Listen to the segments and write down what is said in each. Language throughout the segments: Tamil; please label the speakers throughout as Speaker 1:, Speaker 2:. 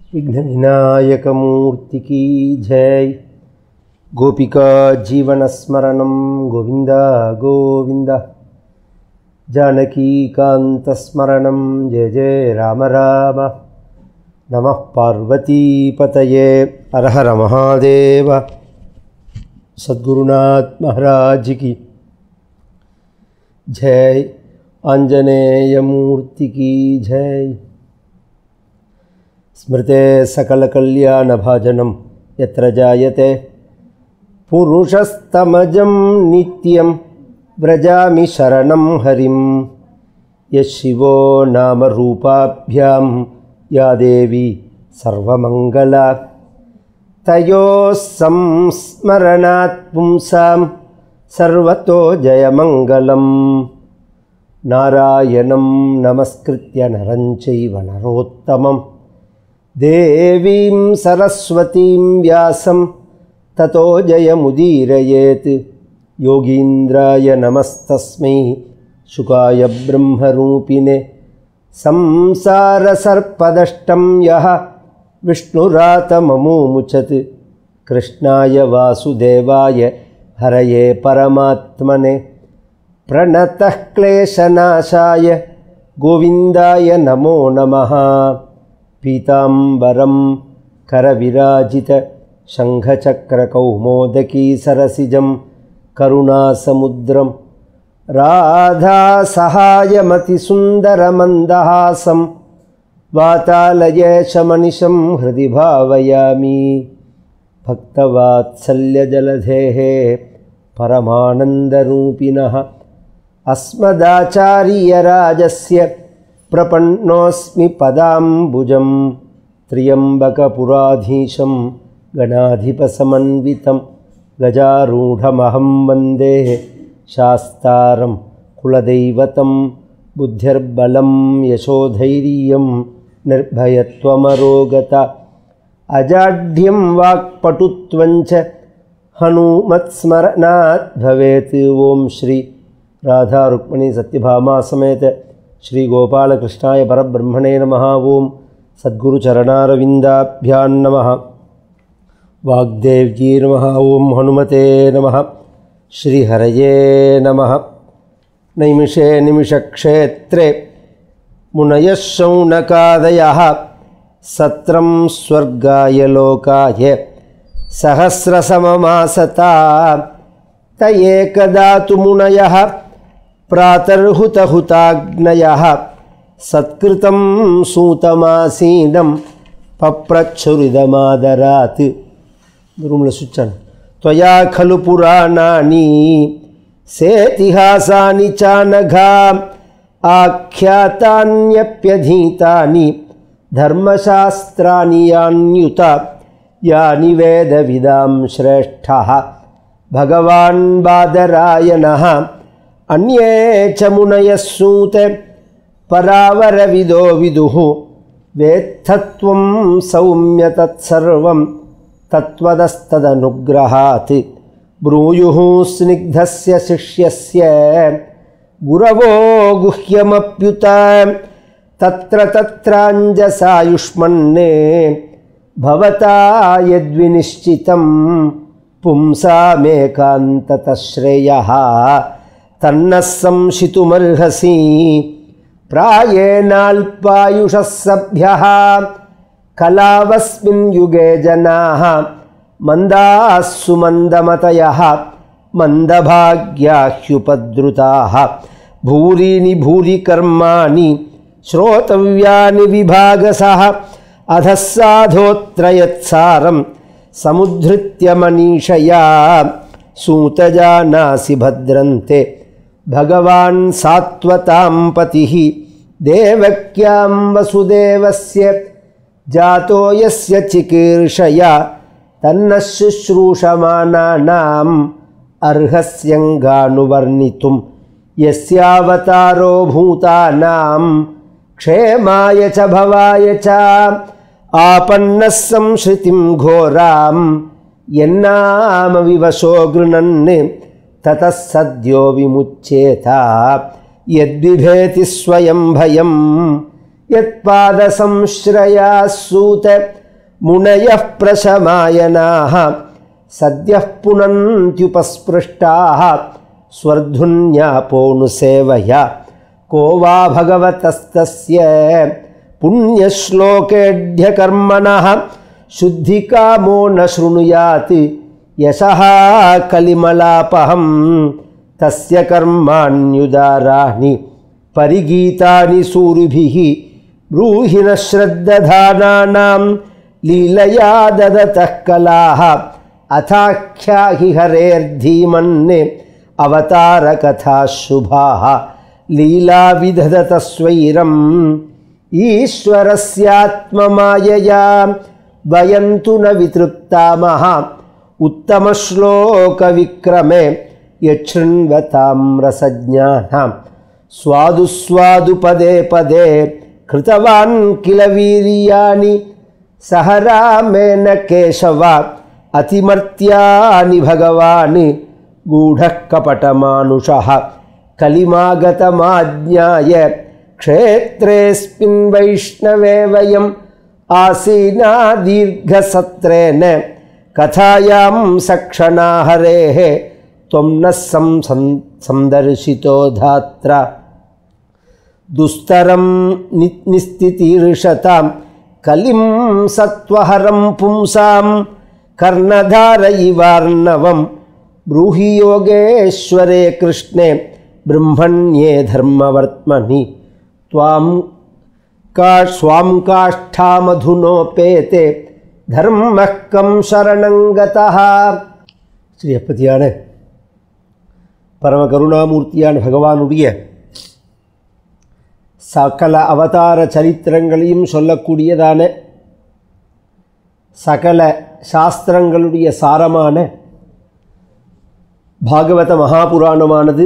Speaker 1: विघ्न विनायक मूर्ति की जय गोपिका जीवन स्मरणं गोविन्द गोविन्द जानकीकान्तस्मरणं जय जय राम राम नमः पार्वतीपतये हर हर महादेव सद्गुरुनाथ महाराज की जय आंजनेय मूर्ति की जय स्मृते सकलकल्याणभाजनं यत्र जायते पुरुषस्तमजं नित्यं व्रजामि शरणं हरिं यः शिवो नामरूपाभ्यां या देवी सर्वमङ्गला तयोः संस्मरणात् पुंसां सर्वतो जयमङ्गलम् नारायणं नमस्कृत्य नरं चैव नरोत्तमं देवीं सरस्वतीं व्यासं ततो जयमुदीरयेत् योगीन्द्राय नमस्तस्मै शुकाय ब्रह्मरूपिणे संसारसर्पदष्टं यः विष्णुरातममुमुचत् कृष्णाय वासुदेवाय हरये परमात्मने प्रणतः क्लेशनाशाय गोविन्दाय नमो नमः पीताम्बरं करविराजितशङ्खचक्रकौमोदकीसरसिजं करुणासमुद्रं राधासहायमतिसुन्दरमन्दहासं वातालयेशमनिशं हृदि भावयामि भक्तवात्सल्यजलधेः परमानन्दरूपिणः अस्मदाचार्यराजस्य प्रपन्नोऽस्मि पदाम्बुजं त्र्यम्बकपुराधीशं गणाधिपसमन्वितं गजारूढमहं वन्दे शास्तारं कुलदैवतं बुद्धिर्बलं यशोधैर्यं निर्भयत्वमरोगता अजाढ्यं वाक्पटुत्वञ्च हनुमत्स्मरणात् भवेत् ॐ श्री राधा रुक्मिणी सत्यभामा समेत श्री गोपालकृष्णाय परब्रह्मणे नमः ॐ सद्गुरुचरणारविन्दाभ्यां नमः वाग्देव्यै नमः ॐ हनुमते नमः श्रीहरये नमः नैमिषे निमिषक्षेत्रे मुनयः शौनकादयः सत्रं स्वर्गाय लोकाय सहस्रसममासता त एकदा तु मुनयः प्रातर्हुतहुताग्नयः सत्कृतं सूतमासीनं पप्रच्छुरिदमादरात् रूम्ल सुच्चन् त्वया खलु पुराणानि सेतिहासानि चानघा आख्यातान्यप्यधीतानि धर्मशास्त्राणि यान्युत यानि वेदविदां श्रेष्ठः भगवान् बादरायणः अन्ये च मुनयः सूत परावरविदो विदुः वेत्थत्वं सौम्य तत्सर्वं तत्त्वदस्तदनुग्रहात् ब्रूयुः स्निग्धस्य शिष्यस्य गुरवो गुह्यमप्युत तत्र तत्राञ्जसायुष्मन्ने भवता यद्विनिश्चितं पुंसामेकान्ततश्रेयः तन्नः संशितुमर्हसि प्रायेणाल्पायुषः सभ्यः कलावस्मिन् युगे जनाः मन्दाः सुमन्दमतयः मन्दभाग्याह्युपद्रुताः भूरीनि भूरि कर्माणि श्रोतव्यानि विभागसः अधः साधोत्रयत्सारं समुद्धृत्य मनीषया सूतजानासि भद्रन्ते भगवान् सात्वतां पतिः देवक्यां वसुदेवस्य जातो यस्य चिकीर्षया तन्नः शुश्रूषमाणानाम् अर्हस्यङ्गानुवर्णितुं यस्यावतारो भूतानां क्षेमाय च भवाय च आपन्नः संश्रुतिं घोरां यन्नामविवशो गृणन् ततः सद्यो विमुच्येत यद्विभेति स्वयं भयं यत्पादसंश्रया सूत मुनयः प्रशमायनाः सद्यः पुनन्त्युपस्पृष्टाः स्वर्धुन्यापोऽनुसेवया को वा भगवतस्तस्य पुण्यश्लोकेढ्यकर्मणः शुद्धिकामो न शृणुयात् यशः कलिमलापहं तस्य कर्माण्युदाराणि परिगीतानि सूरिभिः ब्रूहि न श्रद्दधानानां लीलया ददतः कलाः अथाख्याहि हरेर्धीमन् अवतारकथाः शुभाः लीलाविदधतस्वैरम् ईश्वरस्यात्ममायया वयं तु न वितृप्तामः उत्तमश्लोकविक्रमे यच्छृण्वतां रसज्ञानां स्वादु स्वादु पदे पदे कृतवान् किल वीर्याणि सह रामेण केशव अतिमर्त्यानि भगवान् गूढः कपटमानुषः कलिमागतमाज्ञाय क्षेत्रेऽस्मिन् वैष्णवे वयम् आसीना दीर्घसत्रेण कथायां सक्षणा हरेः त्वं नः सं सं- सन्दर्शितो धात्रा दुस्तरं नि निस्थितिर्षतां कलिं सत्त्वहरं पुंसां कर्णधारयिवार्णवं ब्रूहि योगेश्वरे कृष्णे ब्रह्मण्ये धर्मवर्त्मनि त्वां का स्वां काष्ठामधुनोपेते धर्मः कं शरणं गतः ஸ்ரீ அப்பதியான பரம கருணாமூர்த்தியான பகவானுடைய சகல அவதார சரித்திரங்களையும் சொல்லக்கூடியதான சகல சாஸ்திரங்களுடைய சாரமான பாகவத மகாபுராணமானது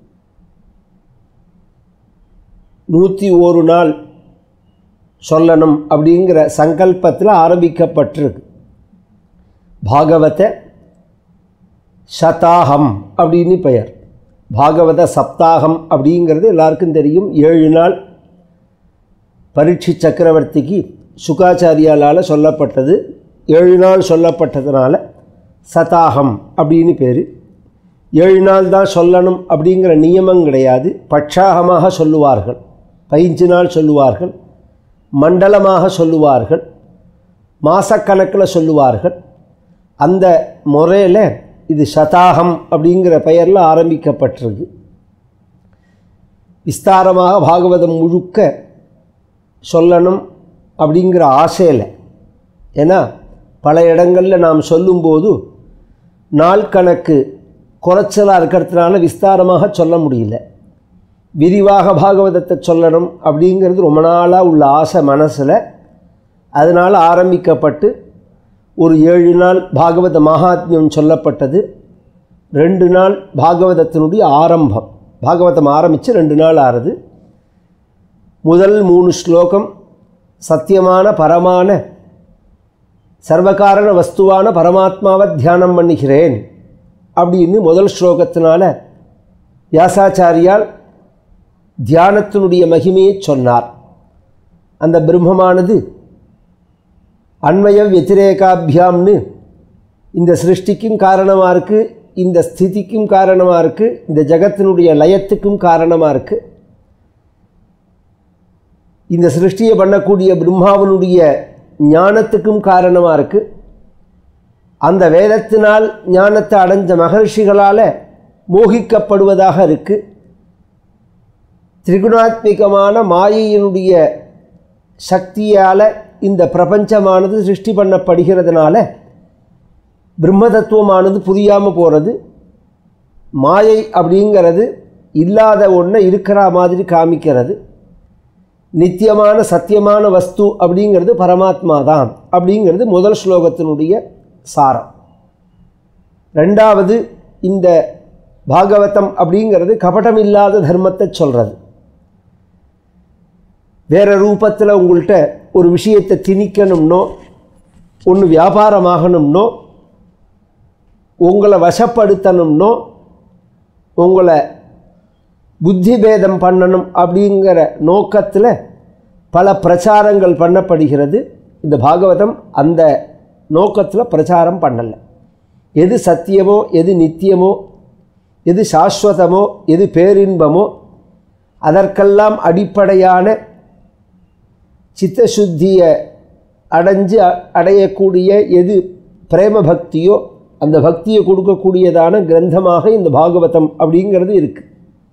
Speaker 1: நூற்றி ஒரு நாள் சொல்லணும் அப்படிங்கிற சங்கல்பத்தில் ஆரம்பிக்கப்பட்டிருக்கு பாகவத சதாகம் அப்படின்னு பெயர் பாகவத சப்தாகம் அப்படிங்கிறது எல்லாருக்கும் தெரியும் ஏழு நாள் பரீட்சி சக்கரவர்த்திக்கு சுகாச்சாரியாலால் சொல்லப்பட்டது ஏழு நாள் சொல்லப்பட்டதுனால சதாகம் அப்படின்னு பேர் ஏழு நாள் தான் சொல்லணும் அப்படிங்கிற நியமம் கிடையாது பட்சாகமாக சொல்லுவார்கள் பதினஞ்சு நாள் சொல்லுவார்கள் மண்டலமாக சொல்லுவார்கள் மாசக்கணக்கில் சொல்லுவார்கள் அந்த முறையில் இது சதாகம் அப்படிங்கிற பெயரில் ஆரம்பிக்கப்பட்டிருக்கு விஸ்தாரமாக பாகவதம் முழுக்க சொல்லணும் அப்படிங்கிற ஆசையில் ஏன்னா பல இடங்களில் நாம் சொல்லும்போது நாள் கணக்கு குறைச்சலாக இருக்கிறதுனால விஸ்தாரமாக சொல்ல முடியல விரிவாக பாகவதத்தை சொல்லணும் அப்படிங்கிறது ரொம்ப நாளாக உள்ள ஆசை மனசில் அதனால் ஆரம்பிக்கப்பட்டு ஒரு ஏழு நாள் பாகவத மகாத்மியம் சொல்லப்பட்டது ரெண்டு நாள் பாகவதத்தினுடைய ஆரம்பம் பாகவதம் ஆரம்பித்து ரெண்டு நாள் ஆறுது முதல் மூணு ஸ்லோகம் சத்தியமான பரமான சர்வகாரண வஸ்துவான பரமாத்மாவை தியானம் பண்ணுகிறேன் அப்படின்னு முதல் ஸ்லோகத்தினால வியாசாச்சாரியால் தியானத்தினுடைய மகிமையை சொன்னார் அந்த பிரம்மமானது அண்மய வத்திரேகாபியாம்னு இந்த சிருஷ்டிக்கும் காரணமாக இருக்குது இந்த ஸ்திதிக்கும் காரணமாக இருக்குது இந்த ஜகத்தினுடைய லயத்துக்கும் காரணமாக இருக்குது இந்த சிருஷ்டியை பண்ணக்கூடிய பிரம்மாவனுடைய ஞானத்துக்கும் காரணமாக இருக்குது அந்த வேதத்தினால் ஞானத்தை அடைஞ்ச மகர்ஷிகளால் மோகிக்கப்படுவதாக இருக்குது திரிகுணாத்மிகமான மாயையினுடைய சக்தியால் இந்த பிரபஞ்சமானது சிருஷ்டி பண்ணப்படுகிறதுனால பிரம்ம தத்துவமானது புரியாமல் போகிறது மாயை அப்படிங்கிறது இல்லாத ஒன்றை இருக்கிற மாதிரி காமிக்கிறது நித்தியமான சத்தியமான வஸ்து அப்படிங்கிறது பரமாத்மா தான் அப்படிங்கிறது முதல் ஸ்லோகத்தினுடைய சாரம் ரெண்டாவது இந்த பாகவதம் அப்படிங்கிறது கபடம் இல்லாத தர்மத்தை சொல்கிறது வேறு ரூபத்தில் உங்கள்கிட்ட ஒரு விஷயத்தை திணிக்கணும்னோ ஒன்று வியாபாரமாகணும்னோ உங்களை வசப்படுத்தணும்னோ உங்களை புத்தி பேதம் பண்ணணும் அப்படிங்கிற நோக்கத்தில் பல பிரச்சாரங்கள் பண்ணப்படுகிறது இந்த பாகவதம் அந்த நோக்கத்தில் பிரச்சாரம் பண்ணலை எது சத்தியமோ எது நித்தியமோ எது சாஸ்வதமோ எது பேரின்பமோ அதற்கெல்லாம் அடிப்படையான சித்தசுத்தியை அடைஞ்சு அ- அடையக்கூடிய எது பிரேம பக்தியோ அந்த பக்தியை கொடுக்கக்கூடியதான கிரந்தமாக இந்த பாகவதம் அப்படிங்கிறது இருக்கு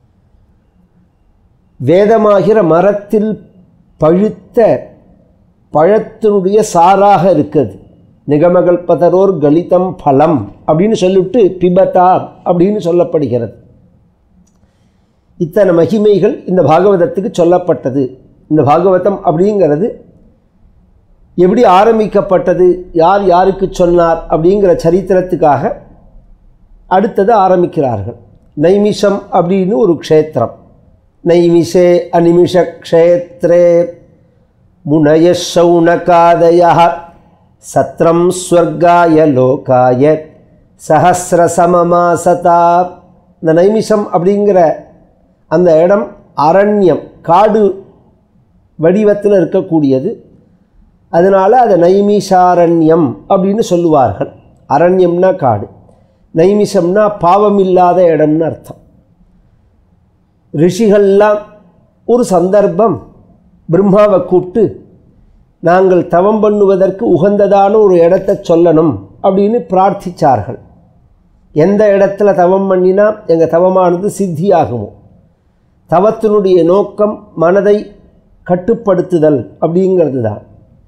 Speaker 1: வேதமாகிற மரத்தில் பழுத்த பழத்தினுடைய சாராக இருக்குது நிகமகல்பதரோர் கலிதம் பலம் அப்படின்னு சொல்லிவிட்டு பிபதா அப்படின்னு சொல்லப்படுகிறது இத்தனை மகிமைகள் இந்த பாகவதத்துக்கு சொல்லப்பட்டது இந்த பாகவதம் அப்படிங்கிறது எப்படி ஆரம்பிக்கப்பட்டது யார் யாருக்கு சொன்னார் அப்படிங்கிற சரித்திரத்துக்காக அடுத்தது ஆரம்பிக்கிறார்கள் நைமிஷம் அப்படின்னு ஒரு க்ஷேத்திரம் நைமிஷே அனிமிஷ க்ஷேத்ரே முனய சௌனகாதய சத்ரம் ஸ்வர்காய லோகாய சஹசிரசமமாசதா இந்த நைமிஷம் அப்படிங்கிற அந்த இடம் அரண்யம் காடு வடிவத்தில் இருக்கக்கூடியது அதனால் அதை நைமிஷாரண்யம் அப்படின்னு சொல்லுவார்கள் அரண்யம்னா காடு நைமிஷம்னா பாவம் இல்லாத இடம்னு அர்த்தம் ரிஷிகள்லாம் ஒரு சந்தர்ப்பம் பிரம்மாவை கூப்பிட்டு நாங்கள் தவம் பண்ணுவதற்கு உகந்ததான ஒரு இடத்தை சொல்லணும் அப்படின்னு பிரார்த்திச்சார்கள் எந்த இடத்துல தவம் பண்ணினா எங்கள் தவமானது சித்தியாகுமோ தவத்தினுடைய நோக்கம் மனதை கட்டுப்படுத்துதல் அப்படிங்கிறது தான்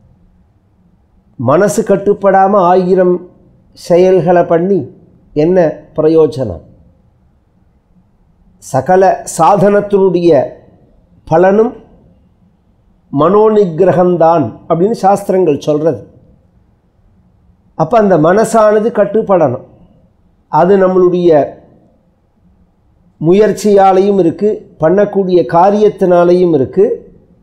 Speaker 1: மனசு கட்டுப்படாமல் ஆயிரம் செயல்களை பண்ணி என்ன பிரயோஜனம் சகல சாதனத்தினுடைய பலனும் மனோநிகிரகம்தான் அப்படின்னு சாஸ்திரங்கள் சொல்கிறது அப்போ அந்த மனசானது கட்டுப்படணும் அது நம்மளுடைய முயற்சியாலையும் இருக்குது பண்ணக்கூடிய காரியத்தினாலையும் இருக்குது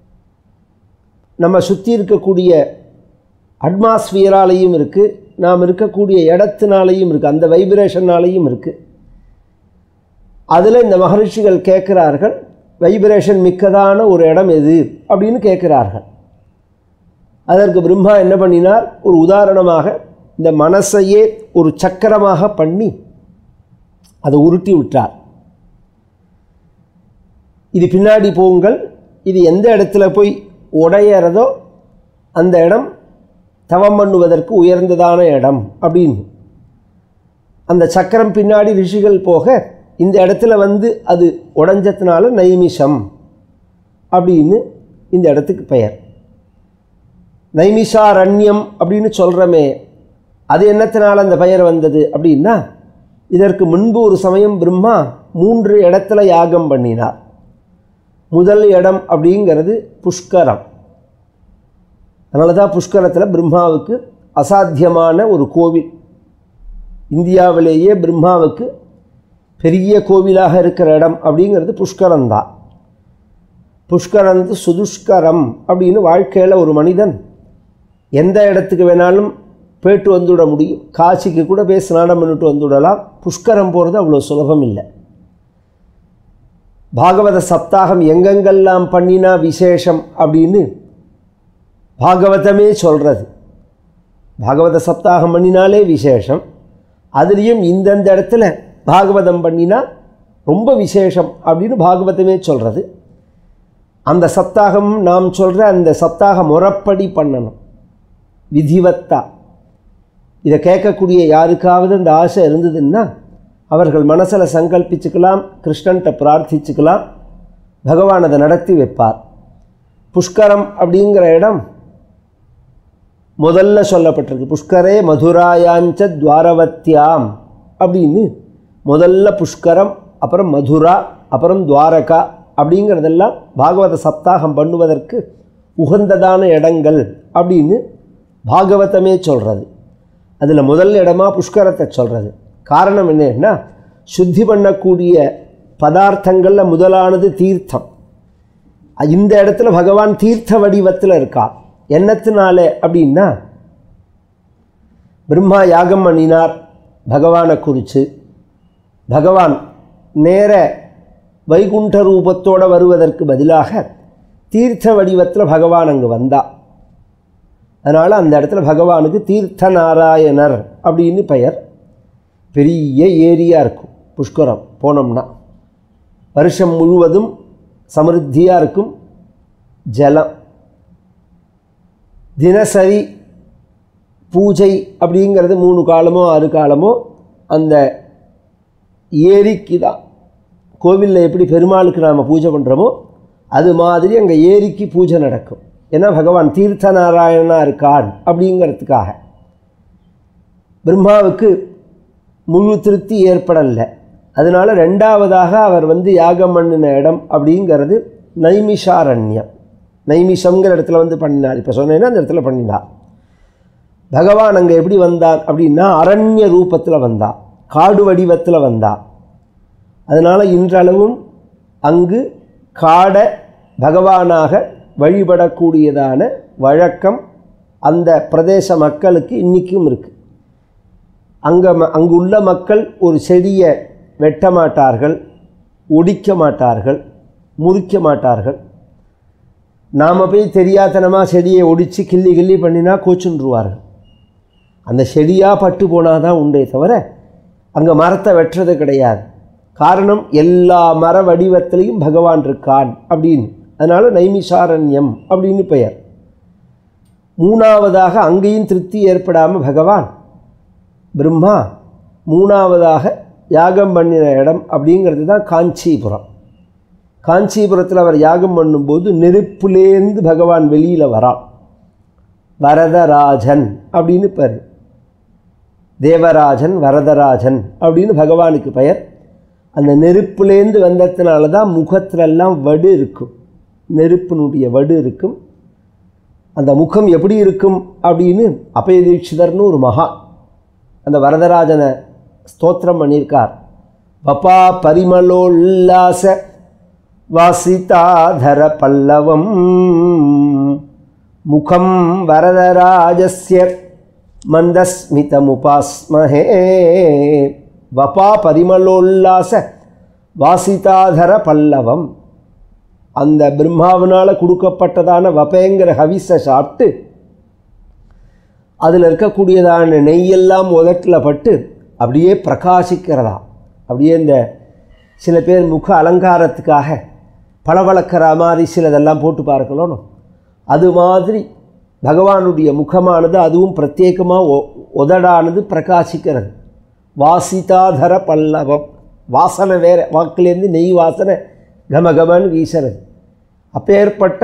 Speaker 1: நம்ம சுற்றி இருக்கக்கூடிய அட்மாஸ்பியராலையும் இருக்குது நாம் இருக்கக்கூடிய இடத்தினாலையும் இருக்குது அந்த வைப்ரேஷனாலையும் இருக்குது அதில் இந்த மகரிஷிகள் கேட்குறார்கள் வைப்ரேஷன் மிக்கதான ஒரு இடம் எது அப்படின்னு கேட்குறார்கள் அதற்கு பிரம்மா என்ன பண்ணினார் ஒரு உதாரணமாக இந்த மனசையே ஒரு சக்கரமாக பண்ணி அதை உருட்டி விட்டார் இது பின்னாடி போங்கள் இது எந்த இடத்துல போய் உடையறதோ அந்த இடம் தவம் பண்ணுவதற்கு உயர்ந்ததான இடம் அப்படின்னு அந்த சக்கரம் பின்னாடி ரிஷிகள் போக இந்த இடத்துல வந்து அது உடஞ்சதுனால நைமிஷம் அப்படின்னு இந்த இடத்துக்கு பெயர் நைமிஷாரண்யம் அப்படின்னு சொல்கிறோமே அது என்னத்தினால அந்த பெயர் வந்தது அப்படின்னா இதற்கு முன்பு ஒரு சமயம் பிரம்மா மூன்று இடத்துல யாகம் பண்ணினார் முதல் இடம் அப்படிங்கிறது புஷ்கரம் அதனால தான் புஷ்கரத்தில் பிரம்மாவுக்கு அசாத்தியமான ஒரு கோவில் இந்தியாவிலேயே பிரம்மாவுக்கு பெரிய கோவிலாக இருக்கிற இடம் அப்படிங்கிறது புஷ்கரம் தான் புஷ்கரந்து சுதுஷ்கரம் அப்படின்னு வாழ்க்கையில் ஒரு மனிதன் எந்த இடத்துக்கு வேணாலும் போயிட்டு வந்துவிட முடியும் காசிக்கு கூட போய் ஸ்நானம் பண்ணிட்டு வந்துவிடலாம் புஷ்கரம் போகிறது அவ்வளோ சுலபம் இல்லை பாகவத சப்தாகம் எங்கெங்கெல்லாம் பண்ணினா விசேஷம் அப்படின்னு பாகவதமே சொல்கிறது பாகவத சப்தாகம் பண்ணினாலே விசேஷம் அதுலேயும் இந்தந்த இடத்துல பாகவதம் பண்ணினா ரொம்ப விசேஷம் அப்படின்னு பாகவதமே சொல்கிறது அந்த சப்தாகம் நாம் சொல்கிற அந்த சப்தாக முறப்படி பண்ணணும் விதிவத்தா இதை கேட்கக்கூடிய யாருக்காவது அந்த ஆசை இருந்ததுன்னா அவர்கள் மனசில் சங்கல்பிச்சுக்கலாம் கிருஷ்ணன்ட்ட பிரார்த்திச்சுக்கலாம் பகவான் அதை நடத்தி வைப்பார் புஷ்கரம் அப்படிங்கிற இடம் முதல்ல சொல்லப்பட்டிருக்கு புஷ்கரே மதுராயாஞ்ச துவாரவத்தியாம் அப்படின்னு முதல்ல புஷ்கரம் அப்புறம் மதுரா அப்புறம் துவாரகா அப்படிங்கிறதெல்லாம் பாகவத சப்தாகம் பண்ணுவதற்கு உகந்ததான இடங்கள் அப்படின்னு பாகவதமே சொல்கிறது அதில் முதல் இடமா புஷ்கரத்தை சொல்கிறது காரணம் என்னன்னா சுத்தி பண்ணக்கூடிய பதார்த்தங்களில் முதலானது தீர்த்தம் இந்த இடத்துல பகவான் தீர்த்த வடிவத்தில் இருக்கா என்னத்தினால அப்படின்னா பிரம்மா யாகம் பண்ணினார் பகவானை குறித்து பகவான் நேர வைகுண்ட ரூபத்தோடு வருவதற்கு பதிலாக தீர்த்த வடிவத்தில் பகவான் அங்கே வந்தா அதனால் அந்த இடத்துல பகவானுக்கு தீர்த்த நாராயணர் அப்படின்னு பெயர் பெரிய ஏரியா இருக்கும் புஷ்கரம் போனோம்னா வருஷம் முழுவதும் சமிருத்தியாக இருக்கும் ஜலம் தினசரி பூஜை அப்படிங்கிறது மூணு காலமோ ஆறு காலமோ அந்த ஏரிக்கு தான் கோவிலில் எப்படி பெருமாளுக்கு நாம் பூஜை பண்ணுறோமோ அது மாதிரி அங்கே ஏரிக்கு பூஜை நடக்கும் ஏன்னா பகவான் தீர்த்த நாராயணனாக இருக்கான் அப்படிங்கிறதுக்காக பிரம்மாவுக்கு முழு திருப்தி ஏற்படலை அதனால் ரெண்டாவதாக அவர் வந்து யாகம் பண்ணின இடம் அப்படிங்கிறது நைமிஷாரண்யம் நைமிஷங்கிற இடத்துல வந்து பண்ணினார் இப்போ சொன்னேன்னா அந்த இடத்துல பண்ணினார் பகவான் அங்கே எப்படி வந்தான் அப்படின்னா அரண்ய ரூபத்தில் வந்தான் காடு வடிவத்தில் வந்தான் அதனால் இன்றளவும் அங்கு காடை பகவானாக வழிபடக்கூடியதான வழக்கம் அந்த பிரதேச மக்களுக்கு இன்றைக்கும் இருக்குது அங்கே ம அங்குள்ள மக்கள் ஒரு செடியை வெட்ட மாட்டார்கள் ஒடிக்க மாட்டார்கள் முறிக்க மாட்டார்கள் நாம் போய் தெரியாதனமாக செடியை ஒடித்து கிள்ளி கிள்ளி பண்ணினா கோச்சுன்றுவார்கள் அந்த செடியாக பட்டு போனால் தான் உண்டே தவிர அங்கே மரத்தை வெட்டுறது கிடையாது காரணம் எல்லா மர வடிவத்திலையும் பகவான் இருக்கான் அப்படின்னு அதனால் நைமிசாரண்யம் அப்படின்னு பெயர் மூணாவதாக அங்கேயும் திருப்தி ஏற்படாமல் பகவான் பிரம்மா மூணாவதாக யாகம் பண்ணின இடம் அப்படிங்கிறது தான் காஞ்சிபுரம் காஞ்சிபுரத்தில் அவர் யாகம் பண்ணும்போது நெருப்புலேருந்து பகவான் வெளியில் வரான் வரதராஜன் அப்படின்னு பேர் தேவராஜன் வரதராஜன் அப்படின்னு பகவானுக்கு பெயர் அந்த நெருப்புலேருந்து வந்ததுனால தான் முகத்திலெல்லாம் வடு இருக்கும் நெருப்பினுடைய வடு இருக்கும் அந்த முகம் எப்படி இருக்கும் அப்படின்னு அபய தீட்சிதர்னு ஒரு மகா அந்த வரதராஜனை ஸ்தோத்திரம் பண்ணியிருக்கார் பப்பா பரிமளோல்லாச வாசிதாதர பல்லவம் முகம் வரதராஜஸ்ய மந்தஸ்மிதமுபாஸ்மஹே வபா பரிமளோல்லாச வாசிதாதர பல்லவம் அந்த பிரம்மாவினால் கொடுக்கப்பட்டதான வபேங்கிற ஹவிஸை சாப்பிட்டு அதில் இருக்கக்கூடியதான நெய்யெல்லாம் உதட்டில் பட்டு அப்படியே பிரகாசிக்கிறதா அப்படியே இந்த சில பேர் முக அலங்காரத்துக்காக பளபளக்கிற மாதிரி சிலதெல்லாம் போட்டு பார்க்கணும் அது மாதிரி பகவானுடைய முகமானது அதுவும் பிரத்யேகமாக ஒ உதடானது பிரகாசிக்கிறது வாசிதாதர பல்லவம் வாசனை வேற வாக்குலேருந்து நெய் வாசனை கமகமன்னு வீசுறது அப்பேற்பட்ட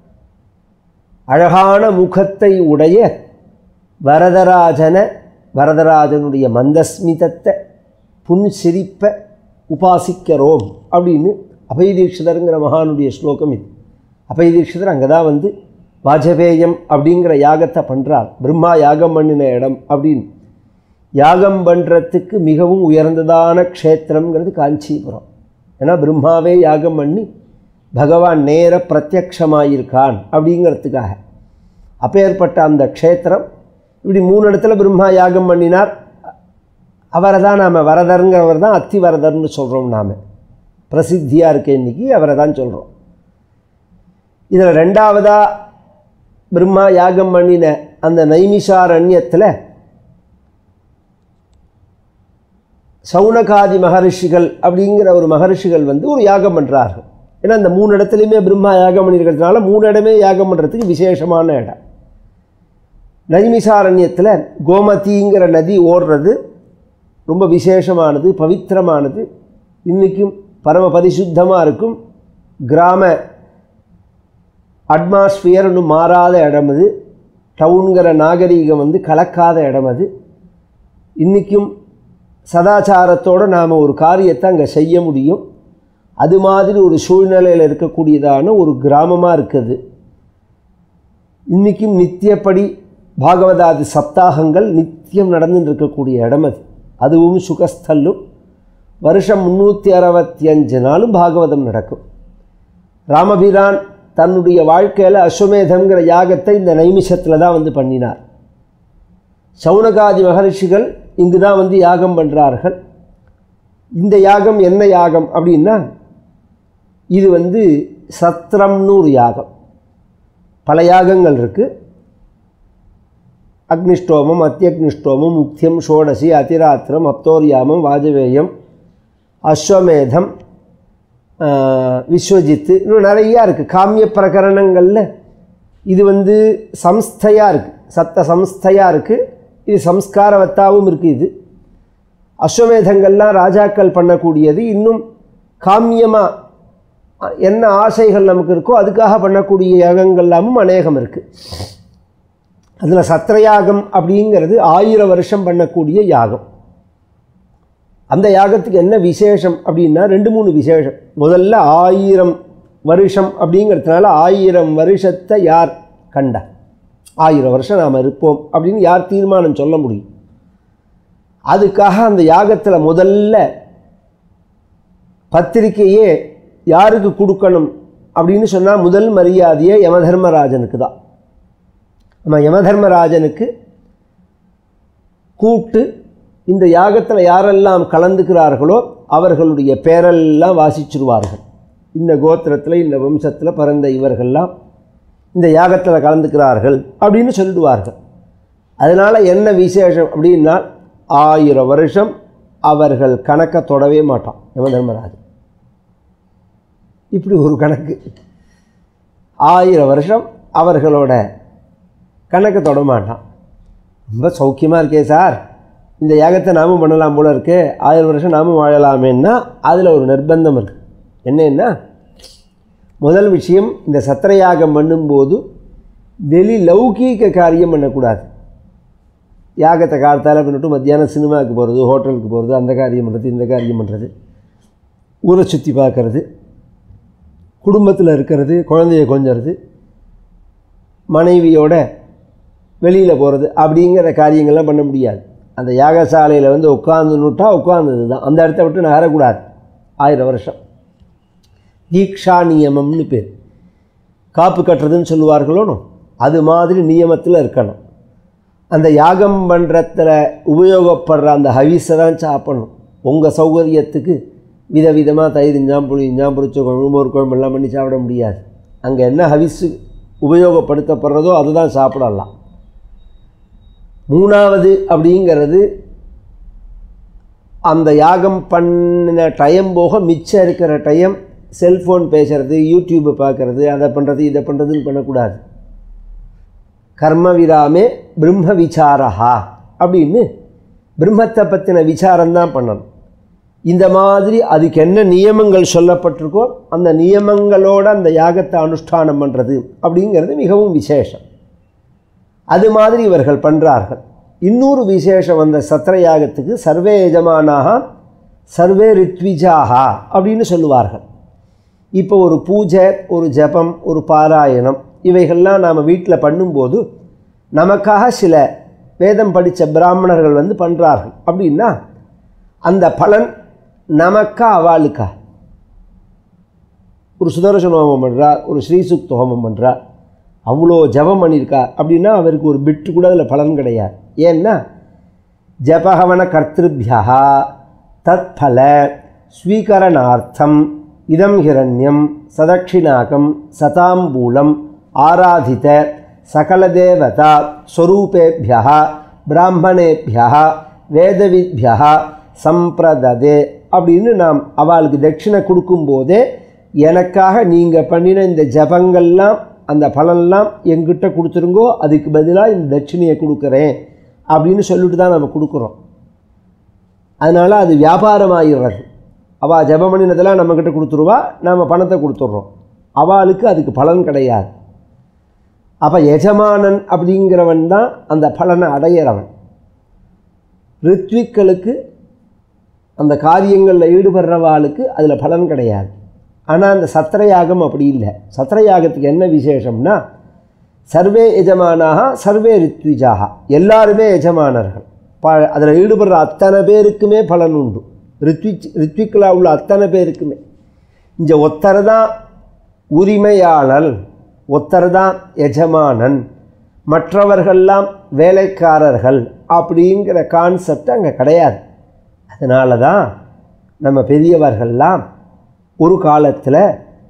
Speaker 1: அழகான முகத்தை உடைய வரதராஜனை வரதராஜனுடைய மந்தஸ்மிதத்தை புன்சிரிப்பை உபாசிக்கிறோம் அப்படின்னு அபயதீட்சிதருங்கிற மகானுடைய ஸ்லோகம் இது அபயதீட்சிதர் அங்கே தான் வந்து வாஜபேயம் அப்படிங்கிற யாகத்தை பண்ணுறார் பிரம்மா யாகம் பண்ணின இடம் அப்படின்னு யாகம் பண்ணுறதுக்கு மிகவும் உயர்ந்ததான க்ஷேத்திரங்கிறது காஞ்சிபுரம் ஏன்னா பிரம்மாவே யாகம் பண்ணி பகவான் நேர பிரத்யக்ஷமாயிருக்கான் அப்படிங்கிறதுக்காக அப்பேற்பட்ட அந்த க்ஷேத்திரம் இப்படி மூணு இடத்துல பிரம்மா யாகம் பண்ணினார் அவரை தான் நாம் வரதருங்கிறவர் தான் அத்தி வரதர்னு சொல்கிறோம் நாம் பிரசித்தியாக இருக்க இன்னைக்கு அவரை தான் சொல்கிறோம் இதில் ரெண்டாவதாக பிரம்மா யாகம் பண்ணின அந்த நைமிஷாரண்யத்தில் சவுனகாதி மகரிஷிகள் அப்படிங்கிற ஒரு மகரிஷிகள் வந்து ஒரு யாகம் பண்ணுறார்கள் ஏன்னா இந்த மூணு இடத்துலையுமே பிரம்மா யாகம் பண்ணியிருக்கிறதுனால மூணு இடமே யாகம் பண்ணுறதுக்கு விசேஷமான இடம் நைமிசாரண்யத்தில் கோமதிங்கிற நதி ஓடுறது ரொம்ப விசேஷமானது பவித்திரமானது இன்றைக்கும் பரம பரிசுத்தமாக இருக்கும் கிராம அட்மாஸ்பியர் ஒன்றும் மாறாத இடம் அது டவுனுங்கிற நாகரீகம் வந்து கலக்காத இடம் அது இன்றைக்கும் சதாச்சாரத்தோடு நாம் ஒரு காரியத்தை அங்கே செய்ய முடியும் அது மாதிரி ஒரு சூழ்நிலையில் இருக்கக்கூடியதான ஒரு கிராமமாக இருக்குது இன்றைக்கும் நித்தியப்படி பாகவதாதி சப்தாகங்கள் நித்தியம் நடந்துட்டு இருக்கக்கூடிய இடம் அது அதுவும் சுகஸ்தல்லும் வருஷம் முந்நூற்றி அறுபத்தி அஞ்சு நாளும் பாகவதம் நடக்கும் ராமபிரான் தன்னுடைய வாழ்க்கையில் அஸ்வமேதங்கிற யாகத்தை இந்த நைமிஷத்தில் தான் வந்து பண்ணினார் சவுனகாதி மகரிஷிகள் இங்கு தான் வந்து யாகம் பண்ணுறார்கள் இந்த யாகம் என்ன யாகம் அப்படின்னா இது வந்து சத்திரம்னு ஒரு யாகம் பல யாகங்கள் இருக்குது அக்னிஷ்டோமம் அத்தியக்னிஷ்டோமம் முக்தியம் ஷோடசி அதிராத்திரம் அப்தோரியாமம் வாஜவேயம் அஸ்வமேதம் ஆஹ், விஸ்வஜித்து இன்னும் நிறையா இருக்குது காமிய பிரகரணங்களில் இது வந்து சம்ஸ்தையாக இருக்குது சத்த சம்ஸ்தையாக இருக்குது இது சம்ஸ்காரவத்தாவும் இருக்குது இது அஸ்வமேதங்கள்லாம் ராஜாக்கள் பண்ணக்கூடியது இன்னும் காமியமாக என்ன ஆசைகள் நமக்கு இருக்கோ அதுக்காக பண்ணக்கூடிய யாகங்கள்லாமும் அநேகம் இருக்குது அதில் சத்திரயாகம் அப்படிங்கிறது ஆயிரம் வருஷம் பண்ணக்கூடிய யாகம் அந்த யாகத்துக்கு என்ன விசேஷம் அப்படின்னா ரெண்டு மூணு விசேஷம் முதல்ல ஆயிரம் வருஷம் அப்படிங்கிறதுனால ஆயிரம் வருஷத்தை யார் கண்டா ஆயிரம் வருஷம் நாம் இருப்போம் அப்படின்னு யார் தீர்மானம் சொல்ல முடியும் அதுக்காக அந்த யாகத்தில் முதல்ல பத்திரிக்கையே யாருக்கு கொடுக்கணும் அப்படின்னு சொன்னால் முதல் மரியாதையே யமதர்மராஜனுக்கு தான் நம்ம யமதர்மராஜனுக்கு கூப்பிட்டு இந்த யாகத்தில் யாரெல்லாம் கலந்துக்கிறார்களோ அவர்களுடைய பேரெல்லாம் வாசிச்சிருவார்கள் இந்த கோத்திரத்தில் இந்த வம்சத்தில் பிறந்த இவர்கள்லாம் இந்த யாகத்தில் கலந்துக்கிறார்கள் அப்படின்னு சொல்லிடுவார்கள் அதனால் என்ன விசேஷம் அப்படின்னா ஆயிரம் வருஷம் அவர்கள் கணக்கை தொடவே மாட்டான் யமதர்மராஜன் இப்படி ஒரு கணக்கு ஆயிரம் வருஷம் அவர்களோட கணக்கை தொட மாட்டான் ரொம்ப சௌக்கியமாக இருக்கே சார் இந்த யாகத்தை நாமும் பண்ணலாம் போல இருக்கு ஆயிரம் வருஷம் நாமும் வாழலாமேன்னா அதில் ஒரு நிர்பந்தம் இருக்குது என்னன்னா முதல் விஷயம் இந்த சத்திரயாகம் பண்ணும்போது வெளி லௌகீக காரியம் பண்ணக்கூடாது யாகத்தை காலத்தால் பண்ணிட்டு மத்தியானம் சினிமாவுக்கு போகிறது ஹோட்டலுக்கு போகிறது அந்த காரியம் பண்ணுறது இந்த காரியம் பண்ணுறது ஊரை சுற்றி பார்க்கறது குடும்பத்தில் இருக்கிறது குழந்தைய கொஞ்சறது மனைவியோட வெளியில் போகிறது அப்படிங்கிற காரியங்கள்லாம் பண்ண முடியாது அந்த யாகசாலையில் வந்து உட்காந்துன்னுட்டா உட்கார்ந்தது தான் அந்த இடத்த விட்டு நகரக்கூடாது ஆயிரம் வருஷம் தீக்ஷா நியமம்னு பேர் காப்பு கட்டுறதுன்னு சொல்லுவார்களோனோ அது மாதிரி நியமத்தில் இருக்கணும் அந்த யாகம் பண்ணுறதுல உபயோகப்படுற அந்த ஹவிஸை தான் சாப்பிடணும் உங்கள் சௌகரியத்துக்கு விதவிதமாக தயிர் இஞ்சாம் புளி இஞ்சாம் புளிச்ச குழம்பு மோர் குழம்பு எல்லாம் பண்ணி சாப்பிட முடியாது அங்கே என்ன ஹவிஸு உபயோகப்படுத்தப்படுறதோ அதுதான் சாப்பிடலாம் மூணாவது அப்படிங்கிறது அந்த யாகம் பண்ணின டைம் போக மிச்சம் இருக்கிற டைம் செல்ஃபோன் பேசுறது யூடியூப்பை பார்க்குறது அதை பண்ணுறது இதை பண்ணுறதுன்னு பண்ணக்கூடாது கர்ம விராமே பிரம்ம விசாரஹா அப்படின்னு பிரம்மத்தை பற்றின விசாரம் தான் பண்ணணும் இந்த மாதிரி அதுக்கு என்ன நியமங்கள் சொல்லப்பட்டிருக்கோ அந்த நியமங்களோட அந்த யாகத்தை அனுஷ்டானம் பண்ணுறது அப்படிங்கிறது மிகவும் விசேஷம் அது மாதிரி இவர்கள் பண்ணுறார்கள் இன்னொரு விசேஷம் அந்த சத்திர யாகத்துக்கு சர்வே எஜமானாக சர்வே ரித்விஜாகா அப்படின்னு சொல்லுவார்கள் இப்போ ஒரு பூஜை ஒரு ஜபம் ஒரு பாராயணம் இவைகள்லாம் நாம் வீட்டில் பண்ணும்போது நமக்காக சில வேதம் படித்த பிராமணர்கள் வந்து பண்ணுறார்கள் அப்படின்னா அந்த பலன் நமக்கா அவளுக்கா ஒரு சுதர்சன ஹோமம் பண்ணுறார் ஒரு ஸ்ரீசுக்த ஹோமம் பண்ணுறார் அவ்வளோ ஜபம் பண்ணியிருக்கா அப்படின்னா அவருக்கு ஒரு பிட்டு கூட அதில் பலன் கிடையாது ஏன்னா ஜபகவன கர்த்திருபியா தத் பல ஸ்வீகரணார்த்தம் இதம் ஹிரண்யம் சதக்ஷிணாகம் சதாம்பூலம் ஆராதித சகலதேவதா ஸ்வரூபேபியா பிராமணேபியா வேதவித்யா சம்பிரததே அப்படின்னு நாம் அவளுக்கு தட்சிணை கொடுக்கும்போதே எனக்காக நீங்கள் பண்ணின இந்த ஜபங்கள்லாம் அந்த பலன்லாம் எங்கிட்ட கொடுத்துருங்கோ அதுக்கு பதிலாக இந்த தட்சிணையை கொடுக்குறேன் அப்படின்னு சொல்லிட்டு தான் நம்ம கொடுக்குறோம் அதனால் அது வியாபாரமாகிடுறது அவள் ஜபம் பண்ணினதெல்லாம் நம்மக்கிட்ட கொடுத்துருவா நாம் பணத்தை கொடுத்துட்றோம் அவளுக்கு அதுக்கு பலன் கிடையாது அப்போ எஜமானன் அப்படிங்கிறவன் தான் அந்த பலனை அடையிறவன் ரித்விக்களுக்கு அந்த காரியங்களில் ஈடுபடுறவாளுக்கு அதில் பலன் கிடையாது ஆனால் அந்த சத்திரயாகம் அப்படி இல்லை சத்திரயாகத்துக்கு என்ன விசேஷம்னா சர்வே எஜமானாக சர்வே ரித்விஜாக எல்லாருமே எஜமானர்கள் ப அதில் ஈடுபடுற அத்தனை பேருக்குமே பலன் உண்டு ரித்விக் ரித்விக்கலாக உள்ள அத்தனை பேருக்குமே இங்கே ஒத்தர் தான் உரிமையாளர் ஒத்தர் தான் எஜமானன் மற்றவர்கள்லாம் வேலைக்காரர்கள் அப்படிங்கிற கான்செப்ட் அங்கே கிடையாது அதனால தான் நம்ம பெரியவர்கள்லாம் ஒரு காலத்தில்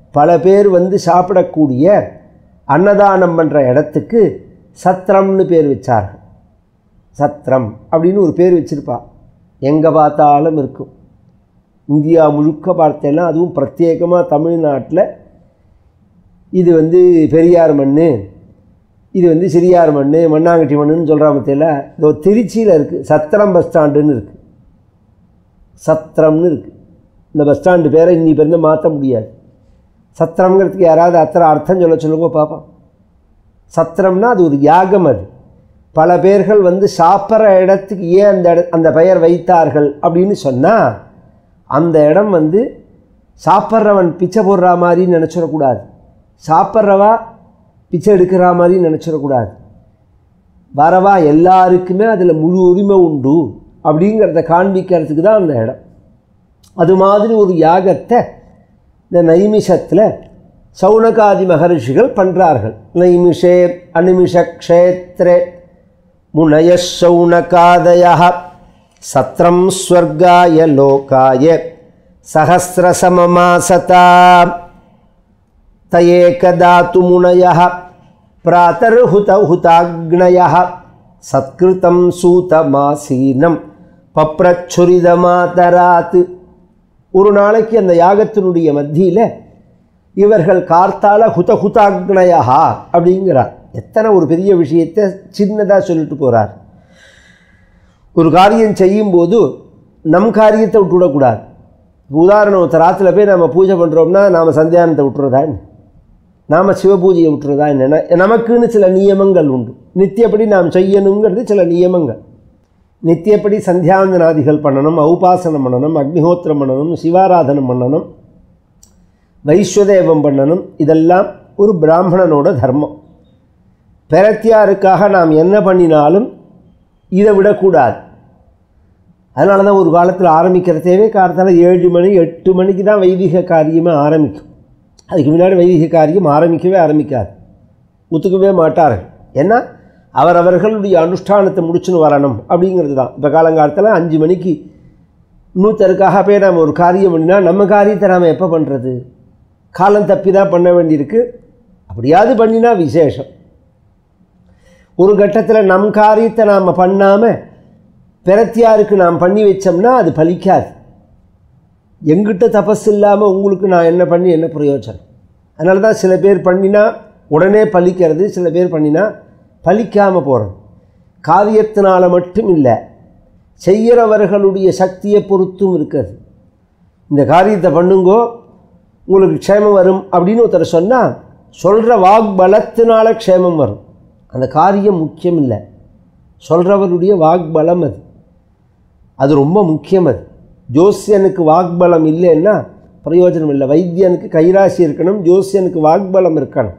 Speaker 1: பல பேர் வந்து சாப்பிடக்கூடிய அன்னதானம் பண்ணுற இடத்துக்கு சத்திரம்னு பேர் வச்சார்கள் சத்திரம் அப்படின்னு ஒரு பேர் வச்சுருப்பா எங்கே பார்த்தாலும் இருக்கும் இந்தியா முழுக்க பார்த்தேன்னா அதுவும் பிரத்யேகமாக தமிழ்நாட்டில் இது வந்து பெரியார் மண் இது வந்து சிறியார் மண் மண்ணாங்கட்டி மண்ணுன்னு சொல்கிறா மத்தியில் இதோ திருச்சியில் இருக்குது சத்திரம் பஸ் ஸ்டாண்டுன்னு இருக்குது சத்திரம்னு இருக்குது இந்த பஸ் ஸ்டாண்டு பேரை இன்னி பேருந்து மாற்ற முடியாது சத்திரம்ங்கிறதுக்கு யாராவது அத்தனை அர்த்தம் சொல்ல சொல்லுங்க பார்ப்போம் சத்திரம்னா அது ஒரு யாகம் அது பல பேர்கள் வந்து சாப்பிட்ற இடத்துக்கு ஏன் அந்த இட அந்த பெயர் வைத்தார்கள் அப்படின்னு சொன்னால் அந்த இடம் வந்து சாப்பிட்றவன் பிச்சை போடுற மாதிரி நினச்சிடக்கூடாது சாப்பிட்றவா பிச்சை எடுக்கிற மாதிரி நினச்சிடக்கூடாது வரவா எல்லாருக்குமே அதில் முழு உரிமை உண்டு அப்படிங்கிறத காண்பிக்கிறதுக்கு தான் அந்த இடம் அது மாதிரி ஒரு யாகத்தை இந்த நைமிஷத்தில் சௌனகாதி மகர்ஷிகள் பண்ணுறார்கள் நைமிஷே அனிமிஷ க்ஷேத்ரே முனய சௌனகாதய சத்திரம் ஸ்வர்காய லோகாய சகசிரசமமாசதா தயேகதாத்து முனய பிராத்தர்ஹுத ஹுதாக்னய சத்கிருதம் சூதமாசீனம் பப்ரச்சுரிதமாதராத் ஒரு நாளைக்கு அந்த யாகத்தினுடைய மத்தியில் இவர்கள் கார்த்தால ஹுத ஹுதாக்னயா அப்படிங்கிறார் எத்தனை ஒரு பெரிய விஷயத்தை சின்னதாக சொல்லிட்டு போகிறார் ஒரு காரியம் செய்யும்போது நம் காரியத்தை விட்டுவிடக்கூடாது உதாரணம் ஒருத்தர் ஆற்றுல போய் நம்ம பூஜை பண்ணுறோம்னா நாம் சந்தியானத்தை விட்டுறதா என்ன நாம் சிவபூஜையை விட்டுறதா என்ன நமக்குன்னு சில நியமங்கள் உண்டு நித்தியப்படி நாம் செய்யணுங்கிறது சில நியமங்கள் நித்தியப்படி சந்தியாவந்தனாதிகள் பண்ணணும் ஔபாசனம் பண்ணணும் அக்னிஹோத்திரம் பண்ணணும் சிவாராதனம் பண்ணணும் வைஸ்வதேவம் பண்ணணும் இதெல்லாம் ஒரு பிராமணனோட தர்மம் பெரத்தியாருக்காக நாம் என்ன பண்ணினாலும் இதை விடக்கூடாது அதனால தான் ஒரு காலத்தில் ஆரம்பிக்கிறதேவே காலத்தால் ஏழு மணி எட்டு மணிக்கு தான் வைதிக காரியமே ஆரம்பிக்கும் அதுக்கு முன்னாடி வைதிக காரியம் ஆரம்பிக்கவே ஆரம்பிக்காது ஒத்துக்கவே மாட்டார்கள் ஏன்னா அவரவர்களுடைய அனுஷ்டானத்தை முடிச்சுன்னு வரணும் அப்படிங்கிறது தான் இப்போ காலங்காலத்தில் அஞ்சு மணிக்கு இன்னொருத்தருக்காக போய் நம்ம ஒரு காரியம் பண்ணினா நம்ம காரியத்தை நாம் எப்போ பண்ணுறது காலம் தப்பி தான் பண்ண வேண்டியிருக்கு அப்படியாவது பண்ணினா விசேஷம் ஒரு கட்டத்தில் நம் காரியத்தை நாம் பண்ணாமல் பிரத்தியாருக்கு நாம் பண்ணி வச்சோம்னா அது பலிக்காது எங்கிட்ட தபஸ் இல்லாமல் உங்களுக்கு நான் என்ன பண்ணி என்ன பிரயோஜனம் அதனால தான் சில பேர் பண்ணினா உடனே பலிக்கிறது சில பேர் பண்ணினா பலிக்காமல் போகிறது காரியத்தினால் மட்டும் இல்லை செய்கிறவர்களுடைய சக்தியை பொறுத்தும் இருக்கிறது இந்த காரியத்தை பண்ணுங்கோ உங்களுக்கு க்ஷேமம் வரும் அப்படின்னு ஒருத்தர் சொன்னால் சொல்கிற வாக்பலத்தினால க்ஷேமம் வரும் அந்த காரியம் முக்கியம் இல்லை சொல்கிறவருடைய வாக்பலம் அது அது ரொம்ப முக்கியம் அது ஜோசியனுக்கு வாக்பலம் இல்லைன்னா பிரயோஜனம் இல்லை வைத்தியனுக்கு கைராசி இருக்கணும் ஜோசியனுக்கு வாக்பலம் இருக்கணும்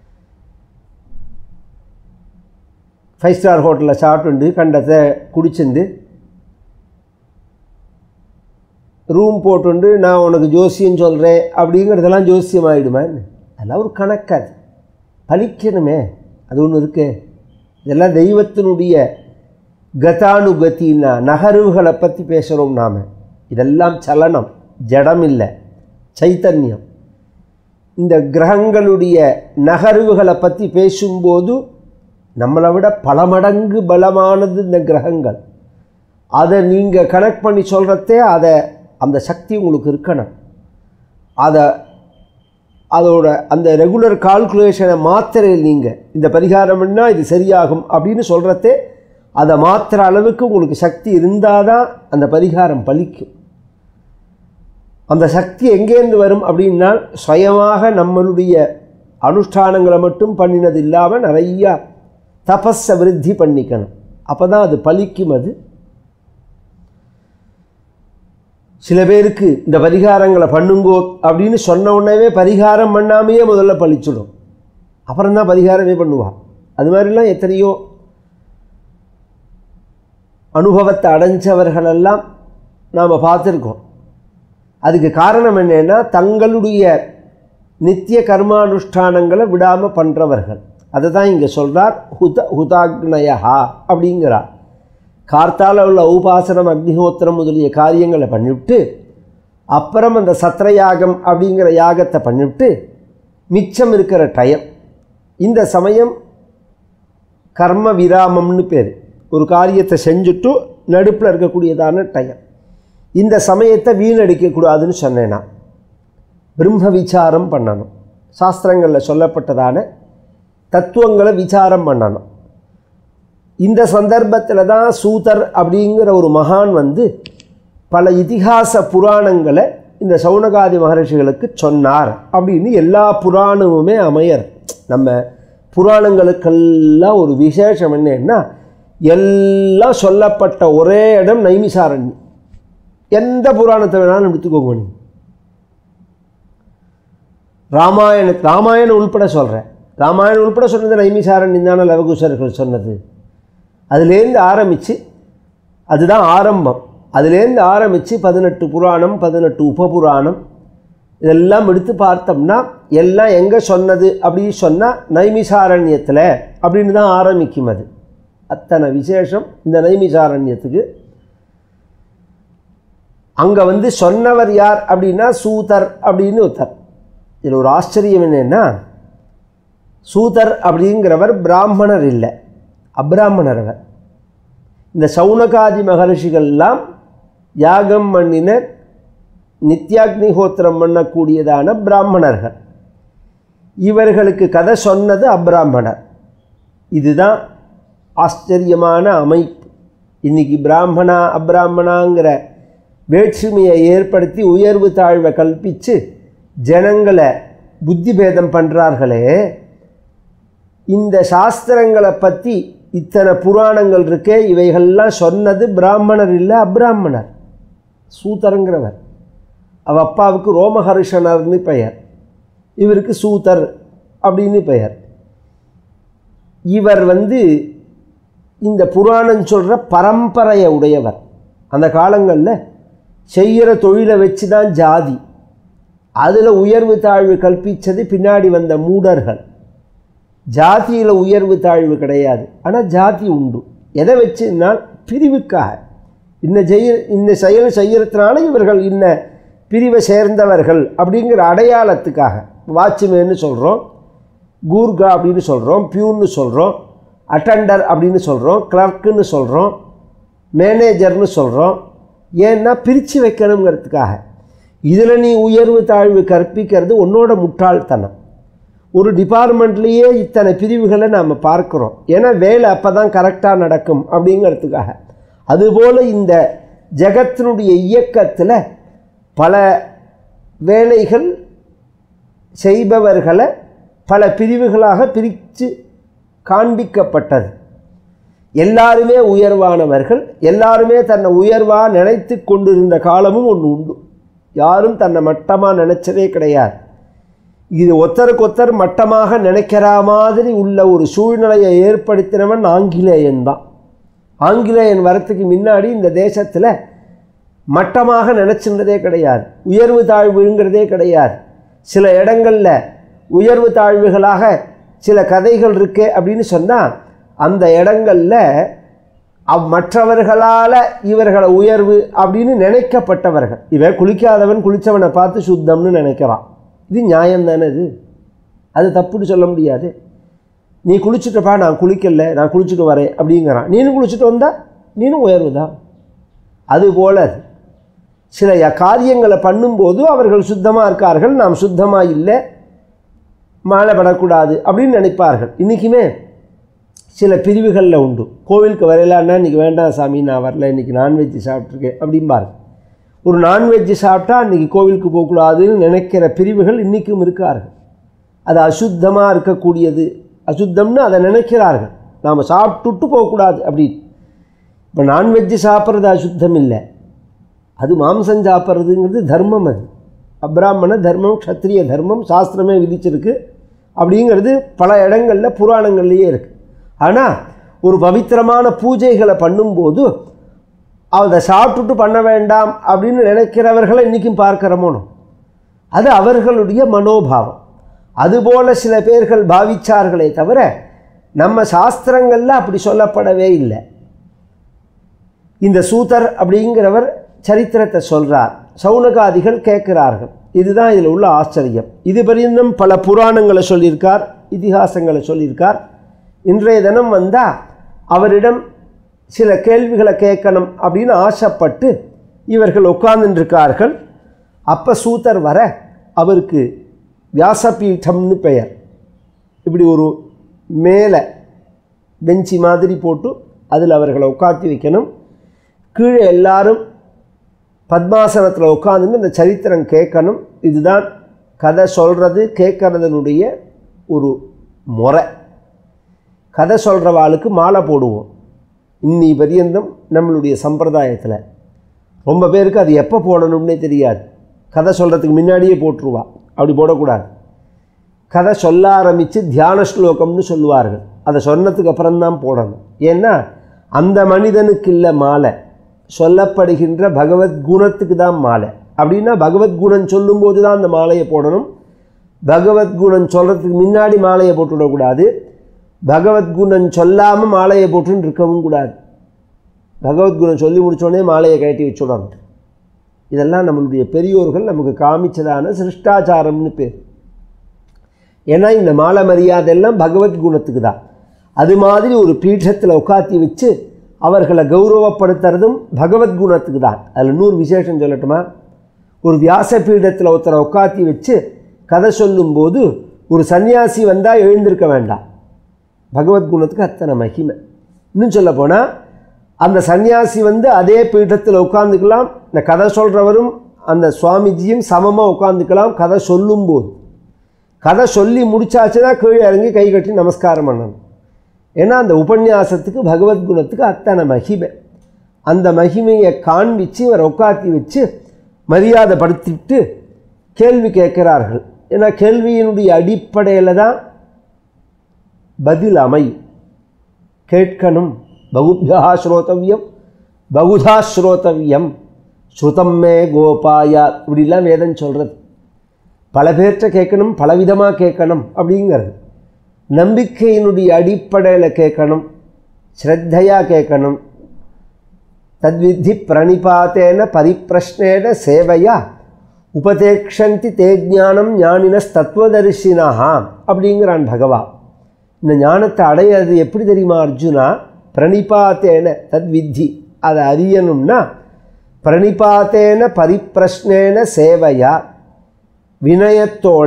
Speaker 1: ஃபைவ் ஸ்டார் ஹோட்டலில் சாப்பிட்டுண்டு கண்டத்தை குடிச்சிருந்து ரூம் போட்டுண்டு நான் உனக்கு ஜோசியம் சொல்கிறேன் அப்படிங்கிறதெல்லாம் ஜோசியம் ஆகிடுமா அதெல்லாம் ஒரு கணக்காது பலிக்கணுமே அது ஒன்று இருக்கு இதெல்லாம் தெய்வத்தினுடைய கதானுகத்தின்னா நகர்வுகளை பற்றி பேசுகிறோம் நாம் இதெல்லாம் சலனம் ஜடம் இல்லை சைத்தன்யம் இந்த கிரகங்களுடைய நகர்வுகளை பற்றி பேசும்போது நம்மளை விட பல மடங்கு பலமானது இந்த கிரகங்கள் அதை நீங்கள் கனெக்ட் பண்ணி சொல்கிறதே அதை அந்த சக்தி உங்களுக்கு இருக்கணும் அதை அதோட அந்த ரெகுலர் கால்குலேஷனை மாத்திரை நீங்கள் இந்த பரிகாரம் பண்ணால் இது சரியாகும் அப்படின்னு சொல்கிறதே அதை மாத்திர அளவுக்கு உங்களுக்கு சக்தி இருந்தால் தான் அந்த பரிகாரம் பலிக்கும் அந்த சக்தி எங்கேருந்து வரும் அப்படின்னா சுயமாக நம்மளுடைய அனுஷ்டானங்களை மட்டும் பண்ணினது இல்லாமல் நிறையா தபஸை விருத்தி பண்ணிக்கணும் அப்போ தான் அது பலிக்கும் அது சில பேருக்கு இந்த பரிகாரங்களை பண்ணுங்கோ அப்படின்னு சொன்ன உடனே பரிகாரம் பண்ணாமையே முதல்ல பழிச்சிடும் அப்புறம் தான் பரிகாரமே பண்ணுவாள் அது மாதிரிலாம் எத்தனையோ அனுபவத்தை அடைஞ்சவர்களெல்லாம் நாம் பார்த்துருக்கோம் அதுக்கு காரணம் என்னென்னா தங்களுடைய நித்திய கர்மானுஷ்டானங்களை விடாமல் பண்ணுறவர்கள் அதை தான் இங்கே சொல்கிறார் ஹுத ஹுதாக்னயா அப்படிங்கிறார் கார்த்தால உள்ள உபாசனம் அக்னிஹோத்திரம் முதலிய காரியங்களை பண்ணிவிட்டு அப்புறம் அந்த சத்திர யாகம் அப்படிங்கிற யாகத்தை பண்ணிவிட்டு மிச்சம் இருக்கிற டயம் இந்த சமயம் கர்ம விராமம்னு பேர் ஒரு காரியத்தை செஞ்சுட்டு நடுப்பில் இருக்கக்கூடியதான டயம் இந்த சமயத்தை வீணடிக்கக்கூடாதுன்னு சொன்னேன் நான் பிரம்ம விசாரம் பண்ணணும் சாஸ்திரங்களில் சொல்லப்பட்டதான தத்துவங்களை விசாரம் பண்ணணும் இந்த சந்தர்ப்பத்தில் தான் சூதர் அப்படிங்கிற ஒரு மகான் வந்து பல இதிகாச புராணங்களை இந்த சௌனகாதி மகர்ஷிகளுக்கு சொன்னார் அப்படின்னு எல்லா புராணமுமே அமையர் நம்ம புராணங்களுக்கெல்லாம் ஒரு விசேஷம் என்னன்னா எல்லாம் சொல்லப்பட்ட ஒரே இடம் நைமிசாரண்யம் எந்த புராணத்தை வேணாலும் எடுத்துக்கோங்க நீ ராமாயண ராமாயணம் உள்பட சொல்கிறேன் ராமாயணம் உள்பட சொன்னது நைமிசாரண்யம் தானே லவகுசர்கள் சொன்னது அதுலேருந்து ஆரம்பித்து அதுதான் ஆரம்பம் அதுலேருந்து ஆரம்பித்து பதினெட்டு புராணம் பதினெட்டு உபபுராணம் இதெல்லாம் எடுத்து பார்த்தோம்னா எல்லாம் எங்கே சொன்னது அப்படின்னு சொன்னால் நைமிசாரண்யத்தில் அப்படின்னு தான் ஆரம்பிக்கும் அது அத்தனை விசேஷம் இந்த நைமிசாரண்யத்துக்கு அங்கே வந்து சொன்னவர் யார் அப்படின்னா சூதர் அப்படின்னு ஒருத்தர் இதில் ஒரு ஆச்சரியம் என்னென்னா சூதர் அப்படிங்கிறவர் பிராமணர் இல்லை அப்ராமணர் அவர் இந்த சௌனகாதி மகர்ஷிகள்லாம் யாகம் பண்ணின நித்யாக்னிஹோத்திரம் பண்ணக்கூடியதான பிராமணர்கள் இவர்களுக்கு கதை சொன்னது அப்ராமணர் இதுதான் ஆச்சரியமான அமைப்பு இன்றைக்கி பிராமணா அப்ராமணாங்கிற வேற்றுமையை ஏற்படுத்தி உயர்வு தாழ்வை கல்பித்து ஜனங்களை புத்தி பேதம் பண்ணுறார்களே இந்த சாஸ்திரங்களை பற்றி இத்தனை புராணங்கள் இருக்கே இவைகள்லாம் சொன்னது பிராமணர் இல்லை அப்ராமணர் சூதருங்கிறவர் அவ அப்பாவுக்கு ரோமஹர்ஷனர்னு பெயர் இவருக்கு சூதர் அப்படின்னு பெயர் இவர் வந்து இந்த புராணம் சொல்கிற பரம்பரையை உடையவர் அந்த காலங்களில் செய்கிற தொழிலை வச்சு தான் ஜாதி அதில் உயர்வு தாழ்வு கல்பித்தது பின்னாடி வந்த மூடர்கள் ஜாதியில் உயர்வு தாழ்வு கிடையாது ஆனால் ஜாதி உண்டு எதை வச்சுன்னா பிரிவுக்காக இன்ன செய்ய இந்த செயல் செய்யறதுனால இவர்கள் இன்ன பிரிவை சேர்ந்தவர்கள் அப்படிங்கிற அடையாளத்துக்காக வாட்ச்மேன்னு சொல்கிறோம் கூர்கா அப்படின்னு சொல்கிறோம் பியூன்னு சொல்கிறோம் அட்டண்டர் அப்படின்னு சொல்கிறோம் கிளர்க்குன்னு சொல்கிறோம் மேனேஜர்னு சொல்கிறோம் ஏன்னா பிரித்து வைக்கணுங்கிறதுக்காக இதில் நீ உயர்வு தாழ்வு கற்பிக்கிறது உன்னோட முட்டாள்தனம் ஒரு டிபார்ட்மெண்ட்லேயே இத்தனை பிரிவுகளை நாம் பார்க்குறோம் ஏன்னா வேலை அப்போ தான் கரெக்டாக நடக்கும் அப்படிங்கிறதுக்காக அதுபோல் இந்த ஜகத்தினுடைய இயக்கத்தில் பல வேலைகள் செய்பவர்களை பல பிரிவுகளாக பிரித்து காண்பிக்கப்பட்டது எல்லாருமே உயர்வானவர்கள் எல்லாருமே தன்னை உயர்வாக நினைத்து கொண்டிருந்த காலமும் ஒன்று உண்டு யாரும் தன்னை மட்டமாக நினச்சதே கிடையாது இது ஒத்தருக்கொத்தர் மட்டமாக நினைக்கிற மாதிரி உள்ள ஒரு சூழ்நிலையை ஏற்படுத்தினவன் ஆங்கிலேயன் தான் ஆங்கிலேயன் வரத்துக்கு முன்னாடி இந்த தேசத்தில் மட்டமாக நினச்சின்றதே கிடையாது உயர்வு தாழ்வுங்கிறதே கிடையாது சில இடங்களில் உயர்வு தாழ்வுகளாக சில கதைகள் இருக்கே அப்படின்னு சொன்னால் அந்த இடங்களில் அவ் மற்றவர்களால் இவர்களை உயர்வு அப்படின்னு நினைக்கப்பட்டவர்கள் இவன் குளிக்காதவன் குளித்தவனை பார்த்து சுத்தம்னு நினைக்கிறான் இது நியாயம் தானே இது அது தப்புன்னு சொல்ல முடியாது நீ குளிச்சுட்டப்பா நான் குளிக்கல நான் குளிச்சுட்டு வரேன் அப்படிங்கிறான் நீனும் குளிச்சுட்டு வந்தா நீனும் உயர்வு தான் அதுபோல் அது சில ய- காரியங்களை பண்ணும்போது அவர்கள் சுத்தமாக இருக்கார்கள் நாம் சுத்தமாக இல்லை மாலைப்படக்கூடாது அப்படின்னு நினைப்பார்கள் இன்றைக்குமே சில பிரிவுகளில் உண்டு கோவிலுக்கு வரையலான்னா இன்றைக்கி வேண்டாம் சாமி நான் வரல இன்றைக்கி நான்வெஜ் சாப்பிட்ருக்கேன் அப்படிம்பாரு ஒரு நான்வெஜ் சாப்பிட்டா இன்றைக்கி கோவிலுக்கு போகக்கூடாதுன்னு நினைக்கிற பிரிவுகள் இன்றைக்கும் இருக்கார்கள் அது அசுத்தமாக இருக்கக்கூடியது அசுத்தம்னு அதை நினைக்கிறார்கள் நாம் சாப்பிட்டுட்டு போகக்கூடாது அப்படின்னு இப்போ நான்வெஜ் சாப்பிட்றது அசுத்தம் இல்லை அது மாம்சம் சாப்பிட்றதுங்கிறது தர்மம் அது அப்ராமண தர்மம் க்ஷத்ரிய தர்மம் சாஸ்திரமே விதிச்சிருக்கு அப்படிங்கிறது பல இடங்களில் புராணங்கள்லேயே இருக்குது ஆனால் ஒரு பவித்திரமான பூஜைகளை பண்ணும்போது அதை சாப்பிட்டுட்டு பண்ண வேண்டாம் அப்படின்னு நினைக்கிறவர்களை இன்றைக்கும் பார்க்கிறோமோனோ அது அவர்களுடைய மனோபாவம் அதுபோல சில பேர்கள் பாவிச்சார்களே தவிர நம்ம சாஸ்திரங்களில் அப்படி சொல்லப்படவே இல்லை இந்த சூதர் அப்படிங்கிறவர் சரித்திரத்தை சொல்கிறார் சவுனகாதிகள் கேட்கிறார்கள் இதுதான் இதில் உள்ள ஆச்சரியம் இது பரியந்தம் பல புராணங்களை சொல்லியிருக்கார் இதிகாசங்களை சொல்லியிருக்கார் இன்றைய தினம் வந்தால் அவரிடம் சில கேள்விகளை கேட்கணும் அப்படின்னு ஆசைப்பட்டு இவர்கள் உட்கார்ந்துருக்கார்கள் அப்போ சூத்தர் வர அவருக்கு வியாசபீட்டம்னு பெயர் இப்படி ஒரு மேலே பெஞ்சி மாதிரி போட்டு அதில் அவர்களை உட்காத்தி வைக்கணும் கீழே எல்லாரும் பத்மாசனத்தில் உட்காந்துன்னு இந்த சரித்திரம் கேட்கணும் இதுதான் கதை சொல்கிறது கேட்கறதனுடைய ஒரு முறை கதை சொல்கிறவாளுக்கு மாலை போடுவோம் இன்னி பரியந்தம் நம்மளுடைய சம்பிரதாயத்தில் ரொம்ப பேருக்கு அது எப்போ போடணும்னே தெரியாது கதை சொல்கிறதுக்கு முன்னாடியே போட்டுருவா அப்படி போடக்கூடாது கதை சொல்ல ஆரம்பித்து தியான ஸ்லோகம்னு சொல்லுவார்கள் அதை சொன்னதுக்கு அப்புறம்தான் போடணும் ஏன்னா அந்த மனிதனுக்கு இல்லை மாலை சொல்லப்படுகின்ற பகவத் குணத்துக்கு தான் மாலை அப்படின்னா பகவத் குணம் சொல்லும்போது தான் அந்த மாலையை போடணும் பகவத் குணம் சொல்கிறதுக்கு முன்னாடி மாலையை போட்டுவிடக்கூடாது பகவத்குணம் சொல்லாமல் மாலையை போட்டுன்னு இருக்கவும் கூடாது பகவத்குணம் சொல்லி முடித்தோடனே மாலையை கட்டி வச்சுடணும் இதெல்லாம் நம்மளுடைய பெரியோர்கள் நமக்கு காமிச்சதான சிருஷ்டாச்சாரம்னு பேர் ஏன்னா இந்த மாலை மரியாதை எல்லாம் பகவத்குணத்துக்கு தான் அது மாதிரி ஒரு பீഠத்தில் உட்காத்தி வச்சு அவர்களை கௌரவப்படுத்துறதும் பகவத்குணத்துக்கு தான் அதில் இன்னொரு விசேஷம் சொல்லட்டுமா ஒரு வியாச பீடத்தில் ஒருத்தரை உட்காத்தி வச்சு கதை சொல்லும்போது ஒரு சன்னியாசி வந்தால் எழுந்திருக்க வேண்டாம் பகவத்குணத்துக்கு அத்தனை மகிமை இன்னும் சொல்ல போனால் அந்த சன்னியாசி வந்து அதே பீഠத்தில் உட்காந்துக்கலாம் இந்த கதை சொல்கிறவரும் அந்த சுவாமிஜியும் சமமாக உட்காந்துக்கலாம் கதை சொல்லும்போது கதை சொல்லி முடிச்சாச்சுன்னா கீழே இறங்கி கை கட்டி நமஸ்காரம் பண்ணணும் ஏன்னா அந்த உபன்யாசத்துக்கு பகவத்குணத்துக்கு அத்தனை மகிமை அந்த மகிமையை காண்பிச்சு இவரை உட்காத்தி வச்சு மரியாதை படுத்திட்டு கேள்வி கேட்கிறார்கள் ஏன்னா கேள்வியினுடைய அடிப்படையில் தான் பதில் அமையும் கேட்கணும் பகுபியா ஸ்ரோதவியம் பகுதா ஸ்ரோதவியம் ஸ்ருதம் மே கோபாயா இப்படிலாம் வேதம் சொல்கிறது பல பேர்கிட்ட கேட்கணும் பலவிதமாக கேட்கணும் அப்படிங்கிறது நம்பிக்கையினுடைய அடிப்படையில் கேட்கணும் ஸ்ரத்தையாக கேட்கணும் தத்வித்தி பிரணிபாத்தேன பரிப்பிரஷ்னேன சேவையா உபதேக்ஷந்தி தே ஞானம் ஞானினஸ் தத்துவதரிசினா அப்படிங்கிறான் பகவா இந்த ஞானத்தை அடையிறது எப்படி தெரியுமா அர்ஜுனா பிரணிபாத்தேன தத்வித்தி அதை அறியணும்னா பிரணிபாத்தேன பரிப்பிரஷ்னேன சேவையா வினயத்தோட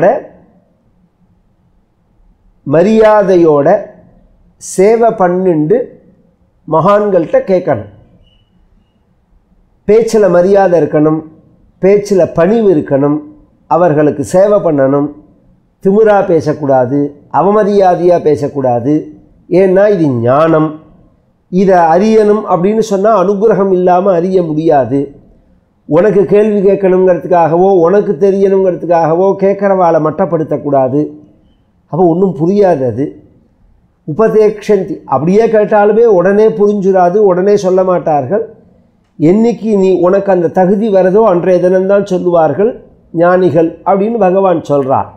Speaker 1: மரியாதையோட சேவை பண்ணிண்டு மகான்கள்கிட்ட கேட்கணும் பேச்சில் மரியாதை இருக்கணும் பேச்சில் பணிவு இருக்கணும் அவர்களுக்கு சேவை பண்ணணும் திமிரா பேசக்கூடாது அவமரியாதையாக பேசக்கூடாது ஏன்னா இது ஞானம் இதை அறியணும் அப்படின்னு சொன்னால் அனுகிரகம் இல்லாமல் அறிய முடியாது உனக்கு கேள்வி கேட்கணுங்கிறதுக்காகவோ உனக்கு தெரியணுங்கிறதுக்காகவோ கேட்குறவாளை மட்டப்படுத்தக்கூடாது அப்போ ஒன்றும் புரியாது அது உபதேக்ஷந்தி அப்படியே கேட்டாலுமே உடனே புரிஞ்சுராது உடனே சொல்ல மாட்டார்கள் என்னைக்கு நீ உனக்கு அந்த தகுதி வரதோ அன்றைய தினம்தான் சொல்லுவார்கள் ஞானிகள் அப்படின்னு பகவான் சொல்கிறார்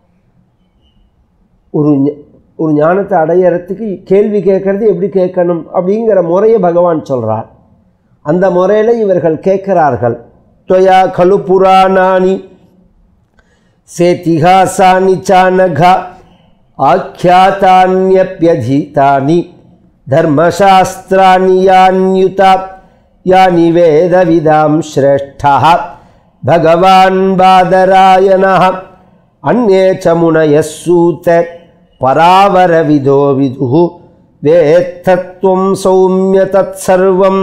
Speaker 1: ஒரு ஞ- ஒரு ஞானத்தை அடையறதுக்கு கேள்வி கேட்கறது எப்படி கேட்கணும் அப்படிங்கிற முறையை பகவான் சொல்கிறார் அந்த முறையில் இவர்கள் கேட்கிறார்கள் त्वया खलु पुराणानि सेतिहासानि चानघ आख्यातान्यप्यधीतानि धर्मशास्त्राणि यान्युता यानि वेदविदां श्रेष्ठः भगवान् बादरायणः अन्ये च मुनयः सूत परावरविदो विदुः वेत्तत्वं सौम्य तत्सर्वं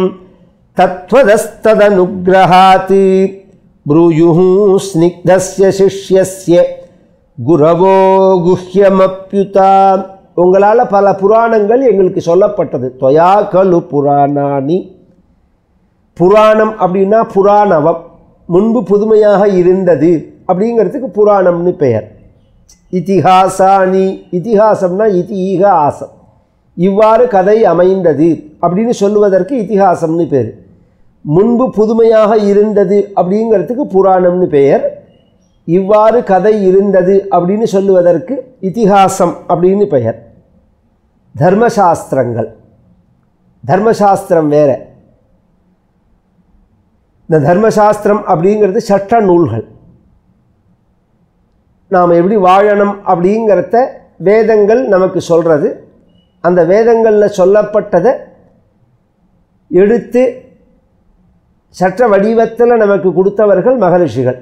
Speaker 1: तत्त्वदस्तदनुग्रहात् ब्रूयुः स्निग्धस्य शिष्यस्य குரவோ குஹ்யமப்யுதா உங்களால் பல புராணங்கள் எங்களுக்கு சொல்லப்பட்டது தொயா கலு புராணானி புராணம் அப்படின்னா புராணவம் முன்பு புதுமையாக இருந்தது அப்படிங்கிறதுக்கு புராணம்னு பெயர் இதிஹாசானி இதிஹாசம்னா இதிஹ ஆசம் இவ்வாறு கதை அமைந்தது அப்படின்னு சொல்லுவதற்கு இதிஹாசம்னு பேர் முன்பு புதுமையாக இருந்தது அப்படிங்கிறதுக்கு புராணம்னு பெயர் இவ்வாறு கதை இருந்தது அப்படின்னு சொல்லுவதற்கு இதிஹாசம் அப்படின்னு பெயர் தர்மசாஸ்திரங்கள் தர்மசாஸ்திரம் வேற இந்த தர்மசாஸ்திரம் அப்படிங்கிறது சட்ட நூல்கள் நாம் எப்படி வாழணும் அப்படிங்கிறத வேதங்கள் நமக்கு சொல்கிறது அந்த வேதங்களில் சொல்லப்பட்டதை எடுத்து சட்ட வடிவத்தில் நமக்கு கொடுத்தவர்கள் மகரிஷிகள்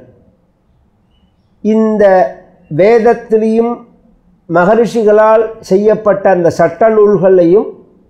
Speaker 1: இந்த வேதத்திலையும் மகரிஷிகளால் செய்யப்பட்ட அந்த சட்ட நூல்களையும்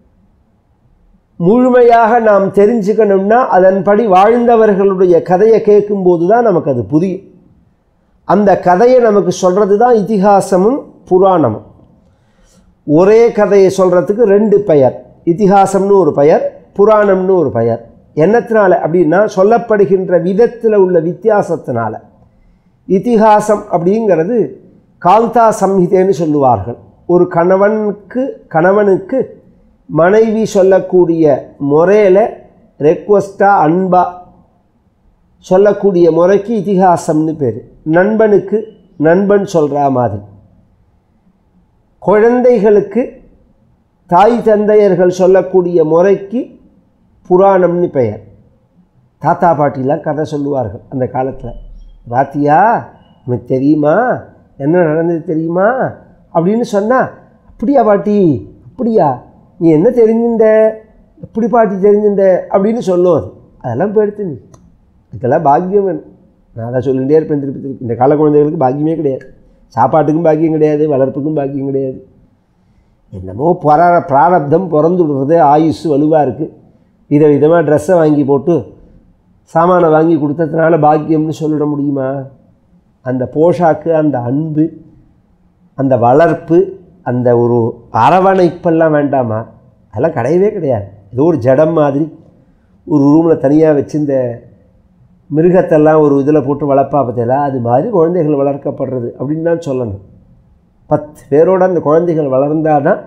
Speaker 1: முழுமையாக நாம் தெரிஞ்சுக்கணும்னா அதன்படி வாழ்ந்தவர்களுடைய கதையை கேட்கும்போது தான் நமக்கு அது புரியும் அந்த கதையை நமக்கு சொல்கிறது தான் இதிகாசமும் புராணமும் ஒரே கதையை சொல்கிறதுக்கு ரெண்டு பெயர் இதிகாசம்னு ஒரு பெயர் புராணம்னு ஒரு பெயர் என்னத்தினால அப்படின்னா சொல்லப்படுகின்ற விதத்தில் உள்ள வித்தியாசத்தினால இதிகாசம் அப்படிங்கிறது காந்தா சம்ஹிதைன்னு சொல்லுவார்கள் ஒரு கணவனுக்கு கணவனுக்கு மனைவி சொல்லக்கூடிய முறையில் ரெக்வஸ்டாக அன்பா சொல்லக்கூடிய முறைக்கு இதிகாசம்னு பேர் நண்பனுக்கு நண்பன் சொல்கிற மாதிரி குழந்தைகளுக்கு தாய் தந்தையர்கள் சொல்லக்கூடிய முறைக்கு புராணம்னு பெயர் தாத்தா பாட்டிலாம் கதை சொல்லுவார்கள் அந்த காலத்தில் பாத்தியா உனக்கு தெரியுமா என்ன நடந்தது தெரியுமா அப்படின்னு சொன்னால் அப்படியா பாட்டி அப்படியா நீ என்ன தெரிஞ்சுட்ட எப்படி பாட்டி தெரிஞ்சுட்ட அப்படின்னு சொல்லும் அது அதெல்லாம் போயிடுத்து நீ இதுக்கெல்லாம் பாக்கியம் வேணும் நான் அதை சொல்லிகிட்டே இருப்பேன் திருப்பி திருப்பி இந்த கால குழந்தைகளுக்கு பாக்கியமே கிடையாது சாப்பாட்டுக்கும் பாக்கியம் கிடையாது வளர்ப்புக்கும் பாக்கியம் கிடையாது என்னமோ பரா பிராரப்தம் பிறந்து விடுறது ஆயுசு வலுவாக இருக்குது வித விதமாக ட்ரெஸ்ஸை வாங்கி போட்டு சாமானை வாங்கி கொடுத்ததுனால பாக்கியம்னு சொல்லிட முடியுமா அந்த போஷாக்கு அந்த அன்பு அந்த வளர்ப்பு அந்த ஒரு அரவணைப்பெல்லாம் வேண்டாமா அதெல்லாம் கிடையவே கிடையாது ஏதோ ஒரு ஜடம் மாதிரி ஒரு ரூமில் தனியாக வச்சு இந்த மிருகத்தெல்லாம் ஒரு இதில் போட்டு வளர்ப்பா பார்த்தீங்களா அது மாதிரி குழந்தைகள் வளர்க்கப்படுறது அப்படின்னு தான் சொல்லணும் பத்து பேரோட அந்த குழந்தைகள் வளர்ந்தால் தான்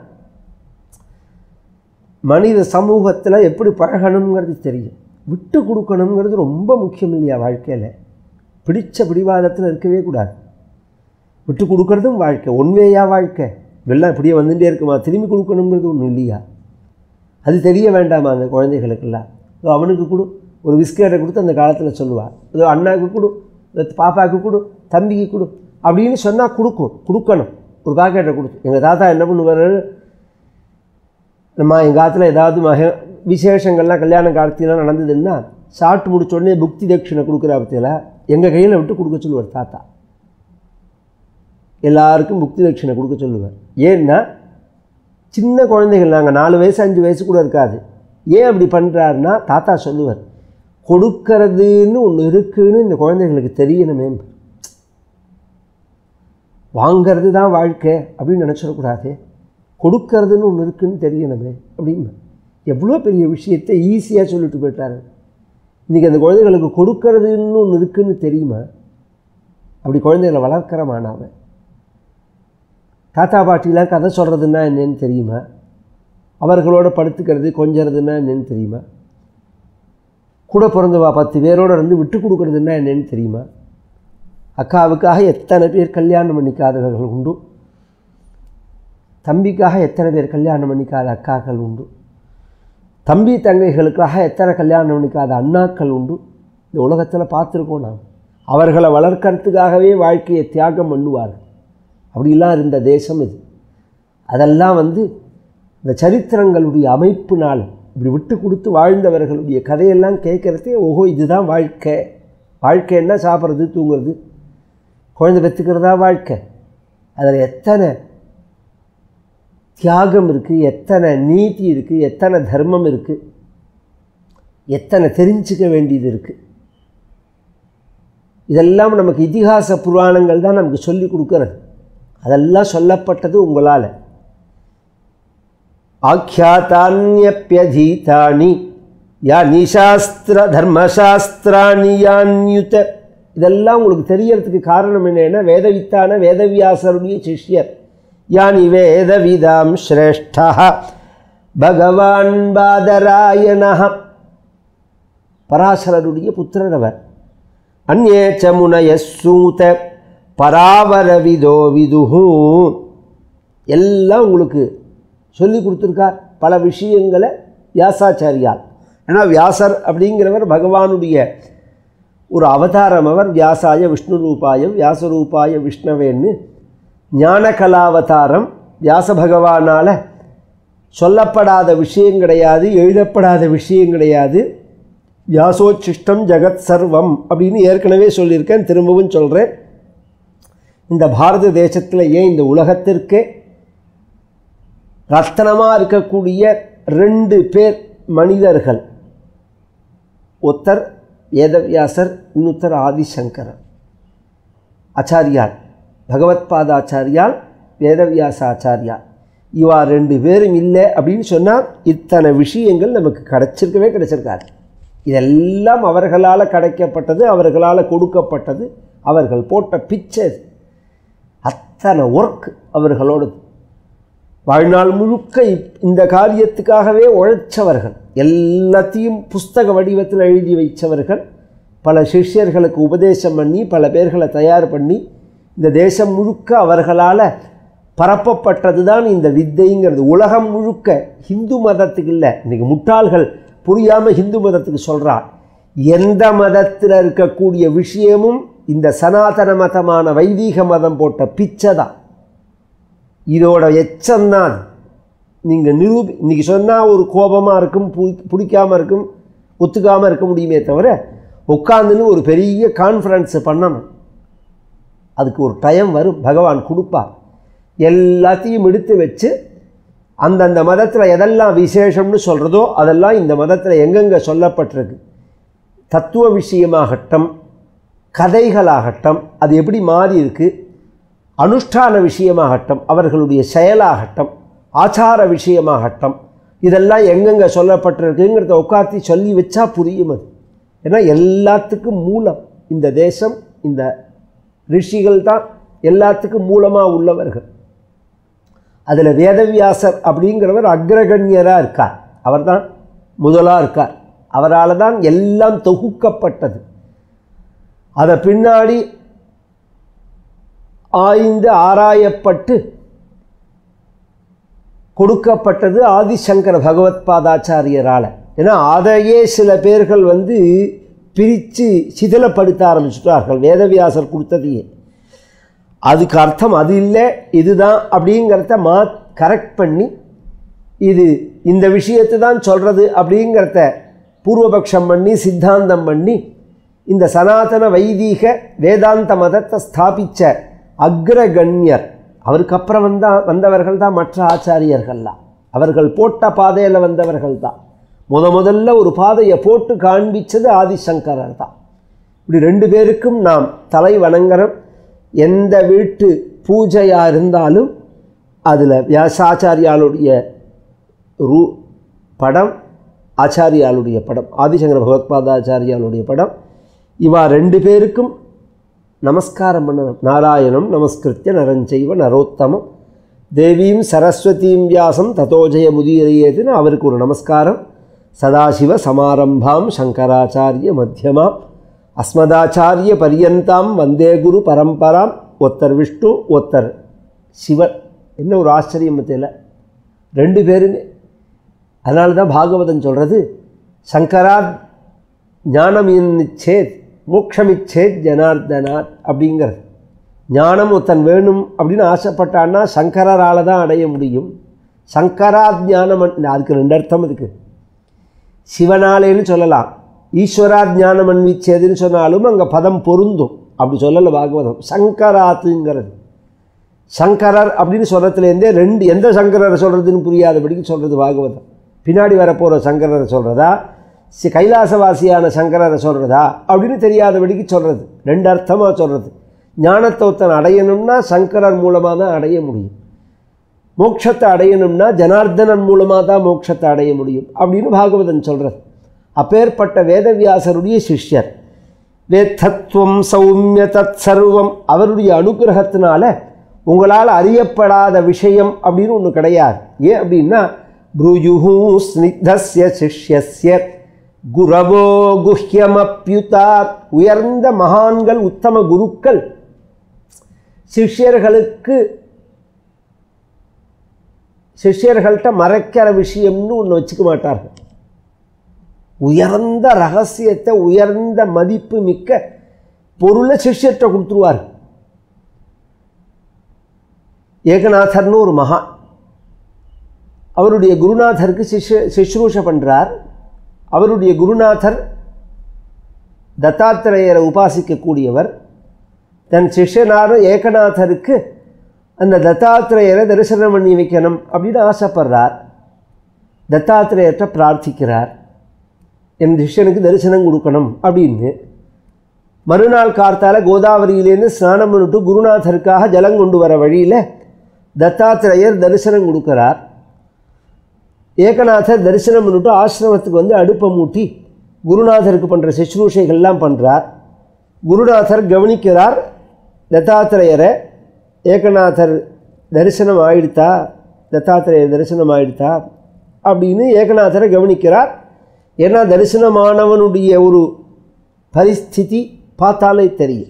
Speaker 1: மனித சமூகத்தில் எப்படி பழகணுங்கிறது தெரியும் விட்டு கொடுக்கணுங்கிறது ரொம்ப முக்கியம் இல்லையா வாழ்க்கையில் பிடிச்ச பிடிவாதத்தில் இருக்கவே கூடாது விட்டு கொடுக்கறதும் வாழ்க்கை ஒன்வேயா வாழ்க்கை வெள்ளம் இப்படியே வந்துட்டே இருக்குமா திரும்பி கொடுக்கணுங்கிறது ஒன்றும் இல்லையா அது தெரிய வேண்டாமா அந்த குழந்தைகளுக்கெல்லாம் இதோ அவனுக்கு கொடு ஒரு பிஸ்கெட்டை கொடுத்து அந்த காலத்தில் சொல்லுவாள் இதோ அண்ணாவுக்கு கொடு இதோ பாப்பாவுக்கு கொடு தம்பிக்கு கொடு அப்படின்னு சொன்னால் கொடுக்கும் கொடுக்கணும் ஒரு பாக்கெட்டை கொடுத்து எங்கள் தாத்தா என்ன பண்ணுவார் நம்ம எங்கள் காலத்தில் ஏதாவது மக விசேஷங்கள்லாம் கல்யாண காலத்திலாம் நடந்ததுன்னா சாப்பிட்டு முடிச்ச உடனே புக்தி தட்சிணை கொடுக்குற பற்றியில் எங்கள் கையில் விட்டு கொடுக்க சொல்லுவார் தாத்தா எல்லாருக்கும் புக்தி தட்சிணை கொடுக்க சொல்லுவார் ஏன்னா சின்ன குழந்தைகள் நாங்கள் நாலு வயசு அஞ்சு வயசு கூட இருக்காது ஏன் அப்படி பண்ணுறாருன்னா தாத்தா சொல்லுவார் கொடுக்கறதுன்னு ஒன்று இருக்குன்னு இந்த குழந்தைகளுக்கு தெரியணுமே வாங்கிறது தான் வாழ்க்கை அப்படின்னு நினச்சிடக்கூடாது கொடுக்கறதுன்னு ஒன்று இருக்குன்னு தெரியணுமே அப்படின்னு எவ்வளோ பெரிய விஷயத்தை ஈஸியாக சொல்லிட்டு போயிட்டாரு இன்றைக்கி அந்த குழந்தைகளுக்கு கொடுக்கறதுன்னு ஒன்று இருக்குன்னு தெரியுமா அப்படி குழந்தைகளை வளர்க்குறமானாவன் தாத்தா பாட்டிலாம் கதை சொல்கிறதுன்னா என்னன்னு தெரியுமா அவர்களோட படுத்துக்கிறது கொஞ்சறதுன்னா என்னன்னு தெரியுமா கூட பிறந்தவா பத்து பேரோட இருந்து விட்டு கொடுக்குறதுன்னா என்னன்னு தெரியுமா அக்காவுக்காக எத்தனை பேர் கல்யாணம் பண்ணிக்காதவர்கள் உண்டு தம்பிக்காக எத்தனை பேர் கல்யாணம் பண்ணிக்காத அக்காக்கள் உண்டு தம்பி தங்கைகளுக்காக எத்தனை கல்யாணம் பண்ணிக்காத அண்ணாக்கள் உண்டு இந்த உலகத்தில் பார்த்துருக்கோம் நாம் அவர்களை வளர்க்கறதுக்காகவே வாழ்க்கையை தியாகம் பண்ணுவார்கள் அப்படிலாம் இருந்த தேசம் இது அதெல்லாம் வந்து இந்த சரித்திரங்களுடைய அமைப்பினால் இப்படி விட்டு கொடுத்து வாழ்ந்தவர்களுடைய கதையெல்லாம் கேட்குறதே ஓஹோ இதுதான் வாழ்க்கை வாழ்க்கைன்னா சாப்பிட்றது தூங்குறது குழந்தை பெற்றுக்கிறதா வாழ்க்கை அதில் எத்தனை தியாகம் இருக்குது எத்தனை நீதி இருக்குது எத்தனை தர்மம் இருக்குது எத்தனை தெரிஞ்சுக்க வேண்டியது இருக்குது இதெல்லாம் நமக்கு இதிகாச புராணங்கள் தான் நமக்கு சொல்லி கொடுக்கறது அதெல்லாம் சொல்லப்பட்டது உங்களால் ஆக்கியாத்தானியப்பியதீதானி யானி சாஸ்திர தர்மசாஸ்திராணி யான்யுத இதெல்லாம் உங்களுக்கு தெரியறதுக்கு காரணம் என்னென்னா வேதவித்தான வேதவியாசருடைய சிஷ்யர் யானி வேதவிதாம் ஸ்ரேஷ்டா பகவான் பாதராயண பராசரருடைய புத்திரர் அவர் அந்நே ச முனயசூத பராவரவிதோ விதுஹூ எல்லாம் உங்களுக்கு சொல்லி கொடுத்துருக்கார் பல விஷயங்களை வியாசாச்சாரியால் ஏன்னா வியாசர் அப்படிங்கிறவர் பகவானுடைய ஒரு அவதாரம் அவர் வியாசாய விஷ்ணு ரூபாய வியாசரூபாய விஷ்ணவேன்னு ஞான கலாவதாரம் வியாச பகவானால் சொல்லப்படாத விஷயம் கிடையாது எழுதப்படாத விஷயம் கிடையாது வியாசோச்சிஷ்டம் ஜெகத் சர்வம் அப்படின்னு ஏற்கனவே சொல்லியிருக்கேன் திரும்பவும் சொல்கிறேன் இந்த பாரத தேசத்தில் ஏன் இந்த உலகத்திற்கே ரத்தனமாக இருக்கக்கூடிய ரெண்டு பேர் மனிதர்கள் ஒருத்தர் வேதவியாசர் இன்னொருத்தர் ஆதிசங்கரர் ஆச்சாரியார் பகவத்பாதாச்சாரியால் வேதவியாச ஆச்சாரியார் இவா ரெண்டு பேரும் இல்லை அப்படின்னு சொன்னால் இத்தனை விஷயங்கள் நமக்கு கிடைச்சிருக்கவே கிடைச்சிருக்காது இதெல்லாம் அவர்களால் கிடைக்கப்பட்டது அவர்களால் கொடுக்கப்பட்டது அவர்கள் போட்ட பிச்சை அத்தனை ஒர்க் அவர்களோடது வாழ்நாள் முழுக்க இப்- இந்த காரியத்துக்காகவே உழைச்சவர்கள் எல்லாத்தையும் புஸ்தக வடிவத்தில் எழுதி வைச்சவர்கள் பல சிஷ்யர்களுக்கு உபதேசம் பண்ணி பல பேர்களை தயார் பண்ணி இந்த தேசம் முழுக்க அவர்களால் பரப்பப்பட்டது தான் இந்த வித்தைங்கிறது உலகம் முழுக்க ஹிந்து மதத்துக்கு இல்லை இன்றைக்கி முட்டாள்கள் புரியாமல் ஹிந்து மதத்துக்கு சொல்கிறார் எந்த மதத்தில் இருக்கக்கூடிய விஷயமும் இந்த சனாதன மதமான வைதீக மதம் போட்ட பிச்சை தான் இதோட எச்சம்தான் நீங்கள் நிரூபி இன்றைக்கி சொன்னால் ஒரு கோபமாக இருக்கும் பிடிக்காமல் இருக்கும் ஒத்துக்காமல் இருக்க முடியுமே தவிர உட்காந்துன்னு ஒரு பெரிய கான்ஃபரன்ஸ் பண்ணணும் அதுக்கு ஒரு டைம் வரும் பகவான் கொடுப்பார் எல்லாத்தையும் எடுத்து வச்சு அந்தந்த மதத்தில் எதெல்லாம் விசேஷம்னு சொல்கிறதோ அதெல்லாம் இந்த மதத்தில் எங்கெங்கே சொல்லப்பட்டிருக்கு தத்துவ விஷயமாகட்டும் கதைகளாகட்டும் அது எப்படி மாறி இருக்கு அனுஷ்டான விஷயமாகட்டும் அவர்களுடைய செயலாகட்டும் ஆச்சார விஷயமாகட்டும் இதெல்லாம் எங்கெங்கே சொல்லப்பட்டிருக்குங்கிறத உட்காத்தி சொல்லி வச்சா புரியும் அது ஏன்னா எல்லாத்துக்கும் மூலம் இந்த தேசம் இந்த ரிஷிகள் தான் எல்லாத்துக்கும் மூலமாக உள்ளவர்கள் அதில் வேதவியாசர் அப்படிங்கிறவர் அக்ரகண்யராக இருக்கார் அவர்தான் முதலாக இருக்கார் அவரால் தான் எல்லாம் தொகுக்கப்பட்டது அதை பின்னாடி ஆய்ந்து ஆராயப்பட்டு கொடுக்கப்பட்டது ஆதிசங்கர பகவத் பாதாச்சாரியரால் ஏன்னா அதையே சில பேர்கள் வந்து பிரித்து சிதிலப்படுத்த ஆரம்பிச்சுட்டார்கள் வேதவியாசர் கொடுத்ததையே அதுக்கு அர்த்தம் அது இல்லை இதுதான் அப்படிங்கிறத மா கரெக்ட் பண்ணி இது இந்த விஷயத்தை தான் சொல்கிறது அப்படிங்கிறத பூர்வபக்ஷம் பண்ணி சித்தாந்தம் பண்ணி இந்த சனாதன வைதீக வேதாந்த மதத்தை ஸ்தாபித்த அக்ரகண்யர் அவருக்கு அப்புறம் வந்தா வந்தவர்கள் தான் மற்ற ஆச்சாரியர்கள்லாம் அவர்கள் போட்ட பாதையில் வந்தவர்கள் தான் முத முதல்ல ஒரு பாதையை போட்டு காண்பிச்சது ஆதிசங்கரர் தான் இப்படி ரெண்டு பேருக்கும் நாம் தலை வணங்குறோம் எந்த வீட்டு பூஜையாக இருந்தாலும் அதில் வியாசாச்சாரியாளுடைய ரூ படம் ஆச்சாரியாளுடைய படம் ஆதிசங்கர பகவத்பாதாச்சாரியாளுடைய படம் இவா ரெண்டு பேருக்கும் நமஸ்காரம் பண்ணணும் நாராயணம் நமஸ்கிருத்திய நரஞ்செய்வ நரோத்தமம் தேவீம் சரஸ்வதீம் வியாசம் ததோஜய முதிரையேதுன்னு அவருக்கு ஒரு நமஸ்காரம் சதாசிவ சமாரம்பாம் சங்கராச்சாரிய மத்தியமாம் அஸ்மதாச்சாரிய பரியந்தாம் வந்தே குரு பரம்பராம் ஒத்தர் விஷ்ணு ஒத்தர் சிவன் என்ன ஒரு ஆச்சரியம் மத்தியில் ரெண்டு பேருமே அதனால தான் பாகவதன் சொல்கிறது சங்கராத் ஞானம் இச்சேத் மோட்சமிச்சேத் ஜனார்தனாத் அப்படிங்கிறது ஞானம் ஒருத்தன் வேணும் அப்படின்னு ஆசைப்பட்டான்னா சங்கரால் தான் அடைய முடியும் சங்கராத் ஞானம் அதுக்கு ரெண்டு அர்த்தம் அதுக்கு சிவனாலேன்னு சொல்லலாம் ஈஸ்வரா ஞானம் அன்விச்சேதுன்னு சொன்னாலும் அங்கே பதம் பொருந்தும் அப்படி சொல்லலை பாகவதம் சங்கராத்துங்கிறது சங்கரர் அப்படின்னு சொல்கிறதுலேருந்தே ரெண்டு எந்த சங்கரரை சொல்கிறதுன்னு புரியாதபடிக்கு சொல்கிறது பாகவதம் பின்னாடி வரப்போகிற சங்கரரை சொல்கிறதா சி கைலாசவாசியான சங்கரரை சொல்கிறதா அப்படின்னு தெரியாதபடிக்கு சொல்கிறது ரெண்டு அர்த்தமாக சொல்கிறது ஞானத்தை ஒருத்தன் அடையணும்னா சங்கரர் மூலமாக தான் அடைய முடியும் மோட்சத்தை அடையணும்னா ஜனார்தனன் மூலமாக தான் மோட்சத்தை அடைய முடியும் அப்படின்னு பாகவதன் சொல்கிறது அப்பேற்பட்ட வேதவியாசருடைய சிஷ்யர் வேத்தத்துவம் சௌமிய தத் சர்வம் அவருடைய அனுகிரகத்தினால உங்களால் அறியப்படாத விஷயம் அப்படின்னு ஒன்று கிடையாது ஏன் அப்படின்னா ப்ரூயுஹூ ஸ்னிக்தஸ்ய சிஷ்யஸ்ய குரவோ குஹ்யமப்யுதா உயர்ந்த மகான்கள் உத்தம குருக்கள் சிஷ்யர்களுக்கு சிஷ்யர்கள்ட்ட மறைக்கிற விஷயம்னு ஒன்று வச்சுக்க மாட்டார்கள் உயர்ந்த ரகசியத்தை உயர்ந்த மதிப்பு மிக்க பொருளை சிஷ்யத்தை கொடுத்துருவார் ஏகநாதர்னு ஒரு மகா அவருடைய குருநாதருக்கு சிஷ்ய சிஷ்ரூஷ பண்ணுறார் அவருடைய குருநாதர் தத்தாத்திரேயரை உபாசிக்கக்கூடியவர் தன் சிஷ்யனான ஏகநாதருக்கு அந்த தத்தாத்திரேயரை தரிசனம் பண்ணி வைக்கணும் அப்படின்னு ஆசைப்படுறார் தத்தாத்திரேயர்கிட்ட பிரார்த்திக்கிறார் என் சிஷ்யனுக்கு தரிசனம் கொடுக்கணும் அப்படின்னு மறுநாள் கார்த்தால கோதாவரியிலேருந்து ஸ்நானம் பண்ணிட்டு குருநாதருக்காக ஜலம் கொண்டு வர வழியில் தத்தாத்திரேயர் தரிசனம் கொடுக்கிறார் ஏகநாதர் தரிசனம் பண்ணிட்டு ஆசிரமத்துக்கு வந்து அடுப்பை மூட்டி குருநாதருக்கு பண்ணுற சுശ്രൂஷைகள்லாம் பண்ணுறார் குருநாதர் கவனிக்கிறார் தத்தாத்திரேயரை ஏகநாதர் தரிசனம் ஆயிடுத்தா தத்தாத்திரேயர் தரிசனம் ஆயிடுத்தா அப்படின்னு ஏகநாதரை கவனிக்கிறார் ஏன்னா தரிசனமானவனுடைய ஒரு பரிஸ்திதி பார்த்தாலே தெரியும்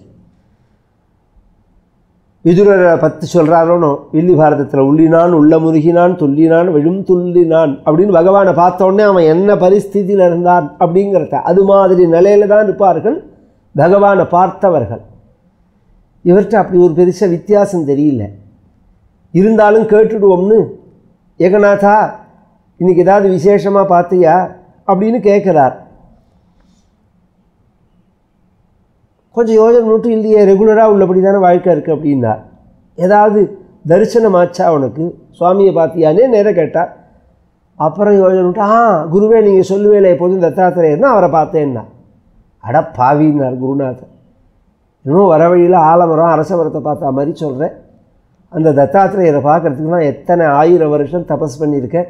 Speaker 1: விதுரரை பற்றி சொல்கிறாரோனோ வில்லி பாரதத்தில் உள்ளினான் உள்ள முருகினான் துள்ளினான் விழும் துள்ளினான் அப்படின்னு பகவானை பார்த்த உடனே அவன் என்ன பரிஸ்திதியில் இருந்தான் அப்படிங்கிறத அது மாதிரி நிலையில தான் இருப்பார்கள் பகவானை பார்த்தவர்கள் இவர்கிட்ட அப்படி ஒரு பெருசாக வித்தியாசம் தெரியல இருந்தாலும் கேட்டுடுவோம்னு ஏகநாதா இன்னைக்கு ஏதாவது விசேஷமாக பார்த்தியா அப்படின்னு கேட்குறார் கொஞ்சம் யோஜனை மட்டும் இல்லையே ரெகுலராக உள்ளபடி தானே வாழ்க்கை இருக்குது அப்படின்னா ஏதாவது தரிசனம் ஆச்சா உனக்கு சுவாமியை பார்த்தியானே நேரம் கேட்டார் அப்புறம் யோஜனை விட்டு ஆ குருவே நீங்கள் சொல்லுவேல எப்போதும் தத்தாத்திரேயர்னா அவரை பார்த்தேன்னா அட பாவின்னார் குருநாதர் இன்னும் வர வழியில் ஆலமரம் அரச மரத்தை பார்த்த மாதிரி சொல்கிறேன் அந்த தத்தாத்திரேயரை பார்க்கறதுக்கு நான் எத்தனை ஆயிரம் வருஷம் தபஸ் பண்ணியிருக்கேன்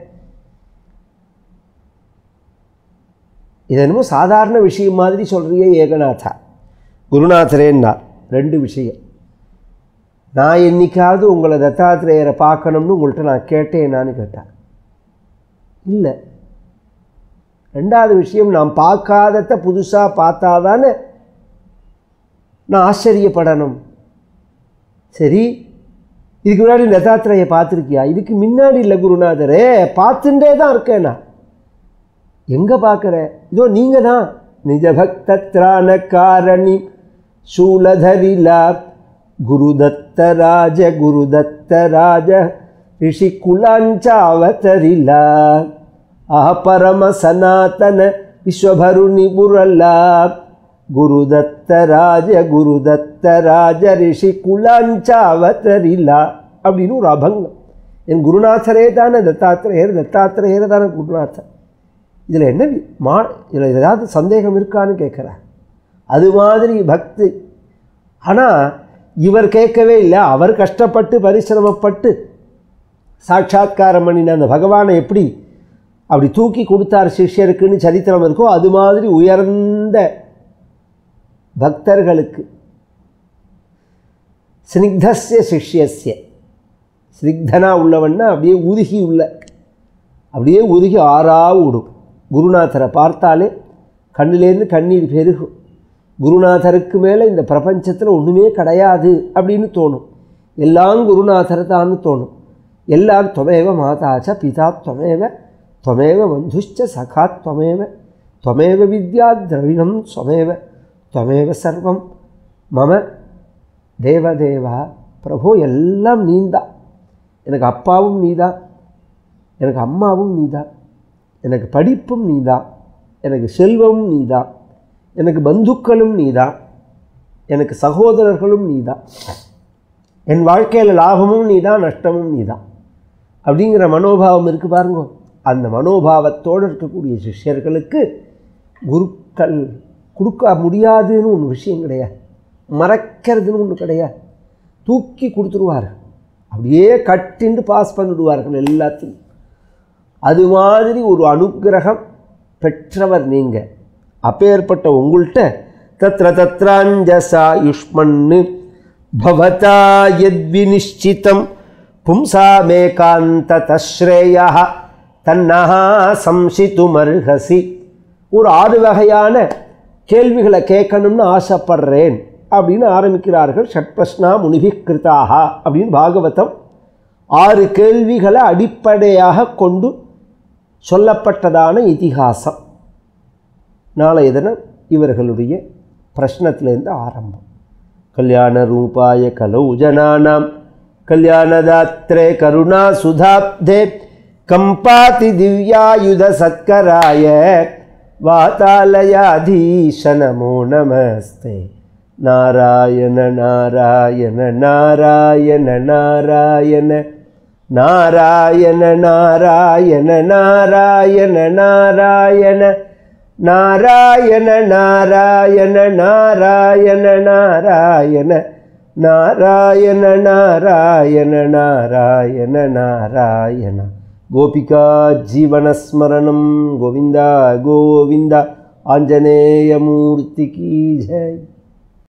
Speaker 1: இது என்னமோ சாதாரண விஷயம் மாதிரி சொல்கிறியே ஏகநாதா குருநாதரேன்னார் ரெண்டு விஷயம் நான் என்னைக்காவது உங்களை தத்தாத்திரேயரை பார்க்கணும்னு உங்கள்கிட்ட நான் கேட்டேனான்னு கேட்டேன் இல்லை ரெண்டாவது விஷயம் நான் பார்க்காதத புதுசாக பார்த்தாதானே நான் ஆச்சரியப்படணும் சரி இதுக்கு முன்னாடி தத்தாத்திரையை பார்த்துருக்கியா இதுக்கு முன்னாடி இல்லை குருநாதரே பார்த்துட்டே தான் இருக்கேன் நான் எங்கே பார்க்குற இதோ நீங்கள் தான் நிஜ பக்த திராண காரணி சூலதரிலா குருதத்தராஜ குருதத்தராஜ ரிஷி குலாஞ்சாவதரிலா ஆஹ பரம சனாதன விஸ்வபருணி புரல்லா குருதத்தராஜ குருதத்தராஜ ரிஷி குலாஞ்சாவதரிலா அப்படின்னு ஒரு அபங்கம் என் குருநாதரே தானே தத்தாத்திரேயர் தத்தாத்திரேயர் தானே குருநாதர் இதில் என்ன வி- மா இதில் ஏதாவது சந்தேகம் இருக்கான்னு கேட்குறேன் அது மாதிரி பக்தி ஆனால் இவர் கேட்கவே இல்லை அவர் கஷ்டப்பட்டு பரிசிரமப்பட்டு சாட்சாத்காரம் பண்ணின அந்த பகவானை எப்படி அப்படி தூக்கி கொடுத்தார் சிஷ்யருக்குன்னு சரித்திரம் இருக்கோ அது மாதிரி உயர்ந்த பக்தர்களுக்கு ஸ்னிக்தஸ்ய சிஷ்யஸ்ய ஸ்னிக்தனா உள்ளவன்னா அப்படியே உருகி உள்ள அப்படியே உருகி ஆறா விடும் குருநாதரை பார்த்தாலே கண்ணிலேருந்து கண்ணீர் பெருகும் குருநாதருக்கு மேலே இந்த பிரபஞ்சத்தில் ஒன்றுமே கிடையாது அப்படின்னு தோணும் எல்லாம் குருநாதர் தான் தோணும் எல்லாம் துவமேவ மாதாச்ச பிதா துவமேவ துவமேவ பந்துஷ்ச சகா துவமேவ துவமேவ வித்யா திரவிணம் துவமேவ துவமேவ சர்வம் மம தேவதேவா பிரபு எல்லாம் நீந்தான் எனக்கு அப்பாவும் நீதான் எனக்கு அம்மாவும் நீதான் எனக்கு படிப்பும் நீதான் எனக்கு செல்வமும் நீதான் எனக்கு பந்துக்களும் நீதான் எனக்கு சகோதரர்களும் நீதான் என் வாழ்க்கையில் லாபமும் நீதான் நஷ்டமும் நீதான் அப்படிங்கிற மனோபாவம் இருக்குது பாருங்க அந்த மனோபாவத்தோடு இருக்கக்கூடிய சிஷ்யர்களுக்கு குருக்கள் கொடுக்க முடியாதுன்னு ஒன்று விஷயம் கிடையாது மறக்கிறதுன்னு ஒன்று கிடையாது தூக்கி கொடுத்துருவார் அப்படியே கட்டிண்டு பாஸ் பண்ணிடுவார்கள் எல்லாத்தையும் அது மாதிரி ஒரு அனுக்கிரகம் பெற்றவர் நீங்கள் அப்பேற்பட்ட உங்கள்கிட்ட தத்ர தத்ராஞ்சசா யுஷ்மன்னு பவதா யத்வினிஷ்சிதம் பும்சாமேகாந்த தஸ்ரேய தன்னஹா சம்சித்துமர்ஹசி ஒரு ஆறு வகையான கேள்விகளை கேட்கணும்னு ஆசைப்படுறேன் அப்படின்னு ஆரம்பிக்கிறார்கள் ஷட்பிரஷ்னா முனிபிகிருதாக அப்படின்னு பாகவதம் ஆறு கேள்விகளை அடிப்படையாக கொண்டு சொல்லப்பட்டதான இதிகாசம் நாளைய தினம் இவர்களுடைய பிரஷ்னத்திலேருந்து ஆரம்பம் கல்யாண ரூபாய கலௌ ஜனானாம் கல்யாணதாத்ரே கருணா சுதாப்தே கம்பாதி திவ்யாயுத சத்கராய வாதாலயாதீஷ நமோ நமஸ்தே நாராயண நாராயண நாராயண நாராயண நாராயண நாராயண நாராயண நாராயண நாராயண நாராயண நாராயண நாராயண நாராயண நாராயண நாராயண நாராயண கோபிகா ஜீவனஸ்மரணம் கோவிந்தா கோவிந்தா ஆஞ்சநேயமூர்த்திக்கு ஜெய்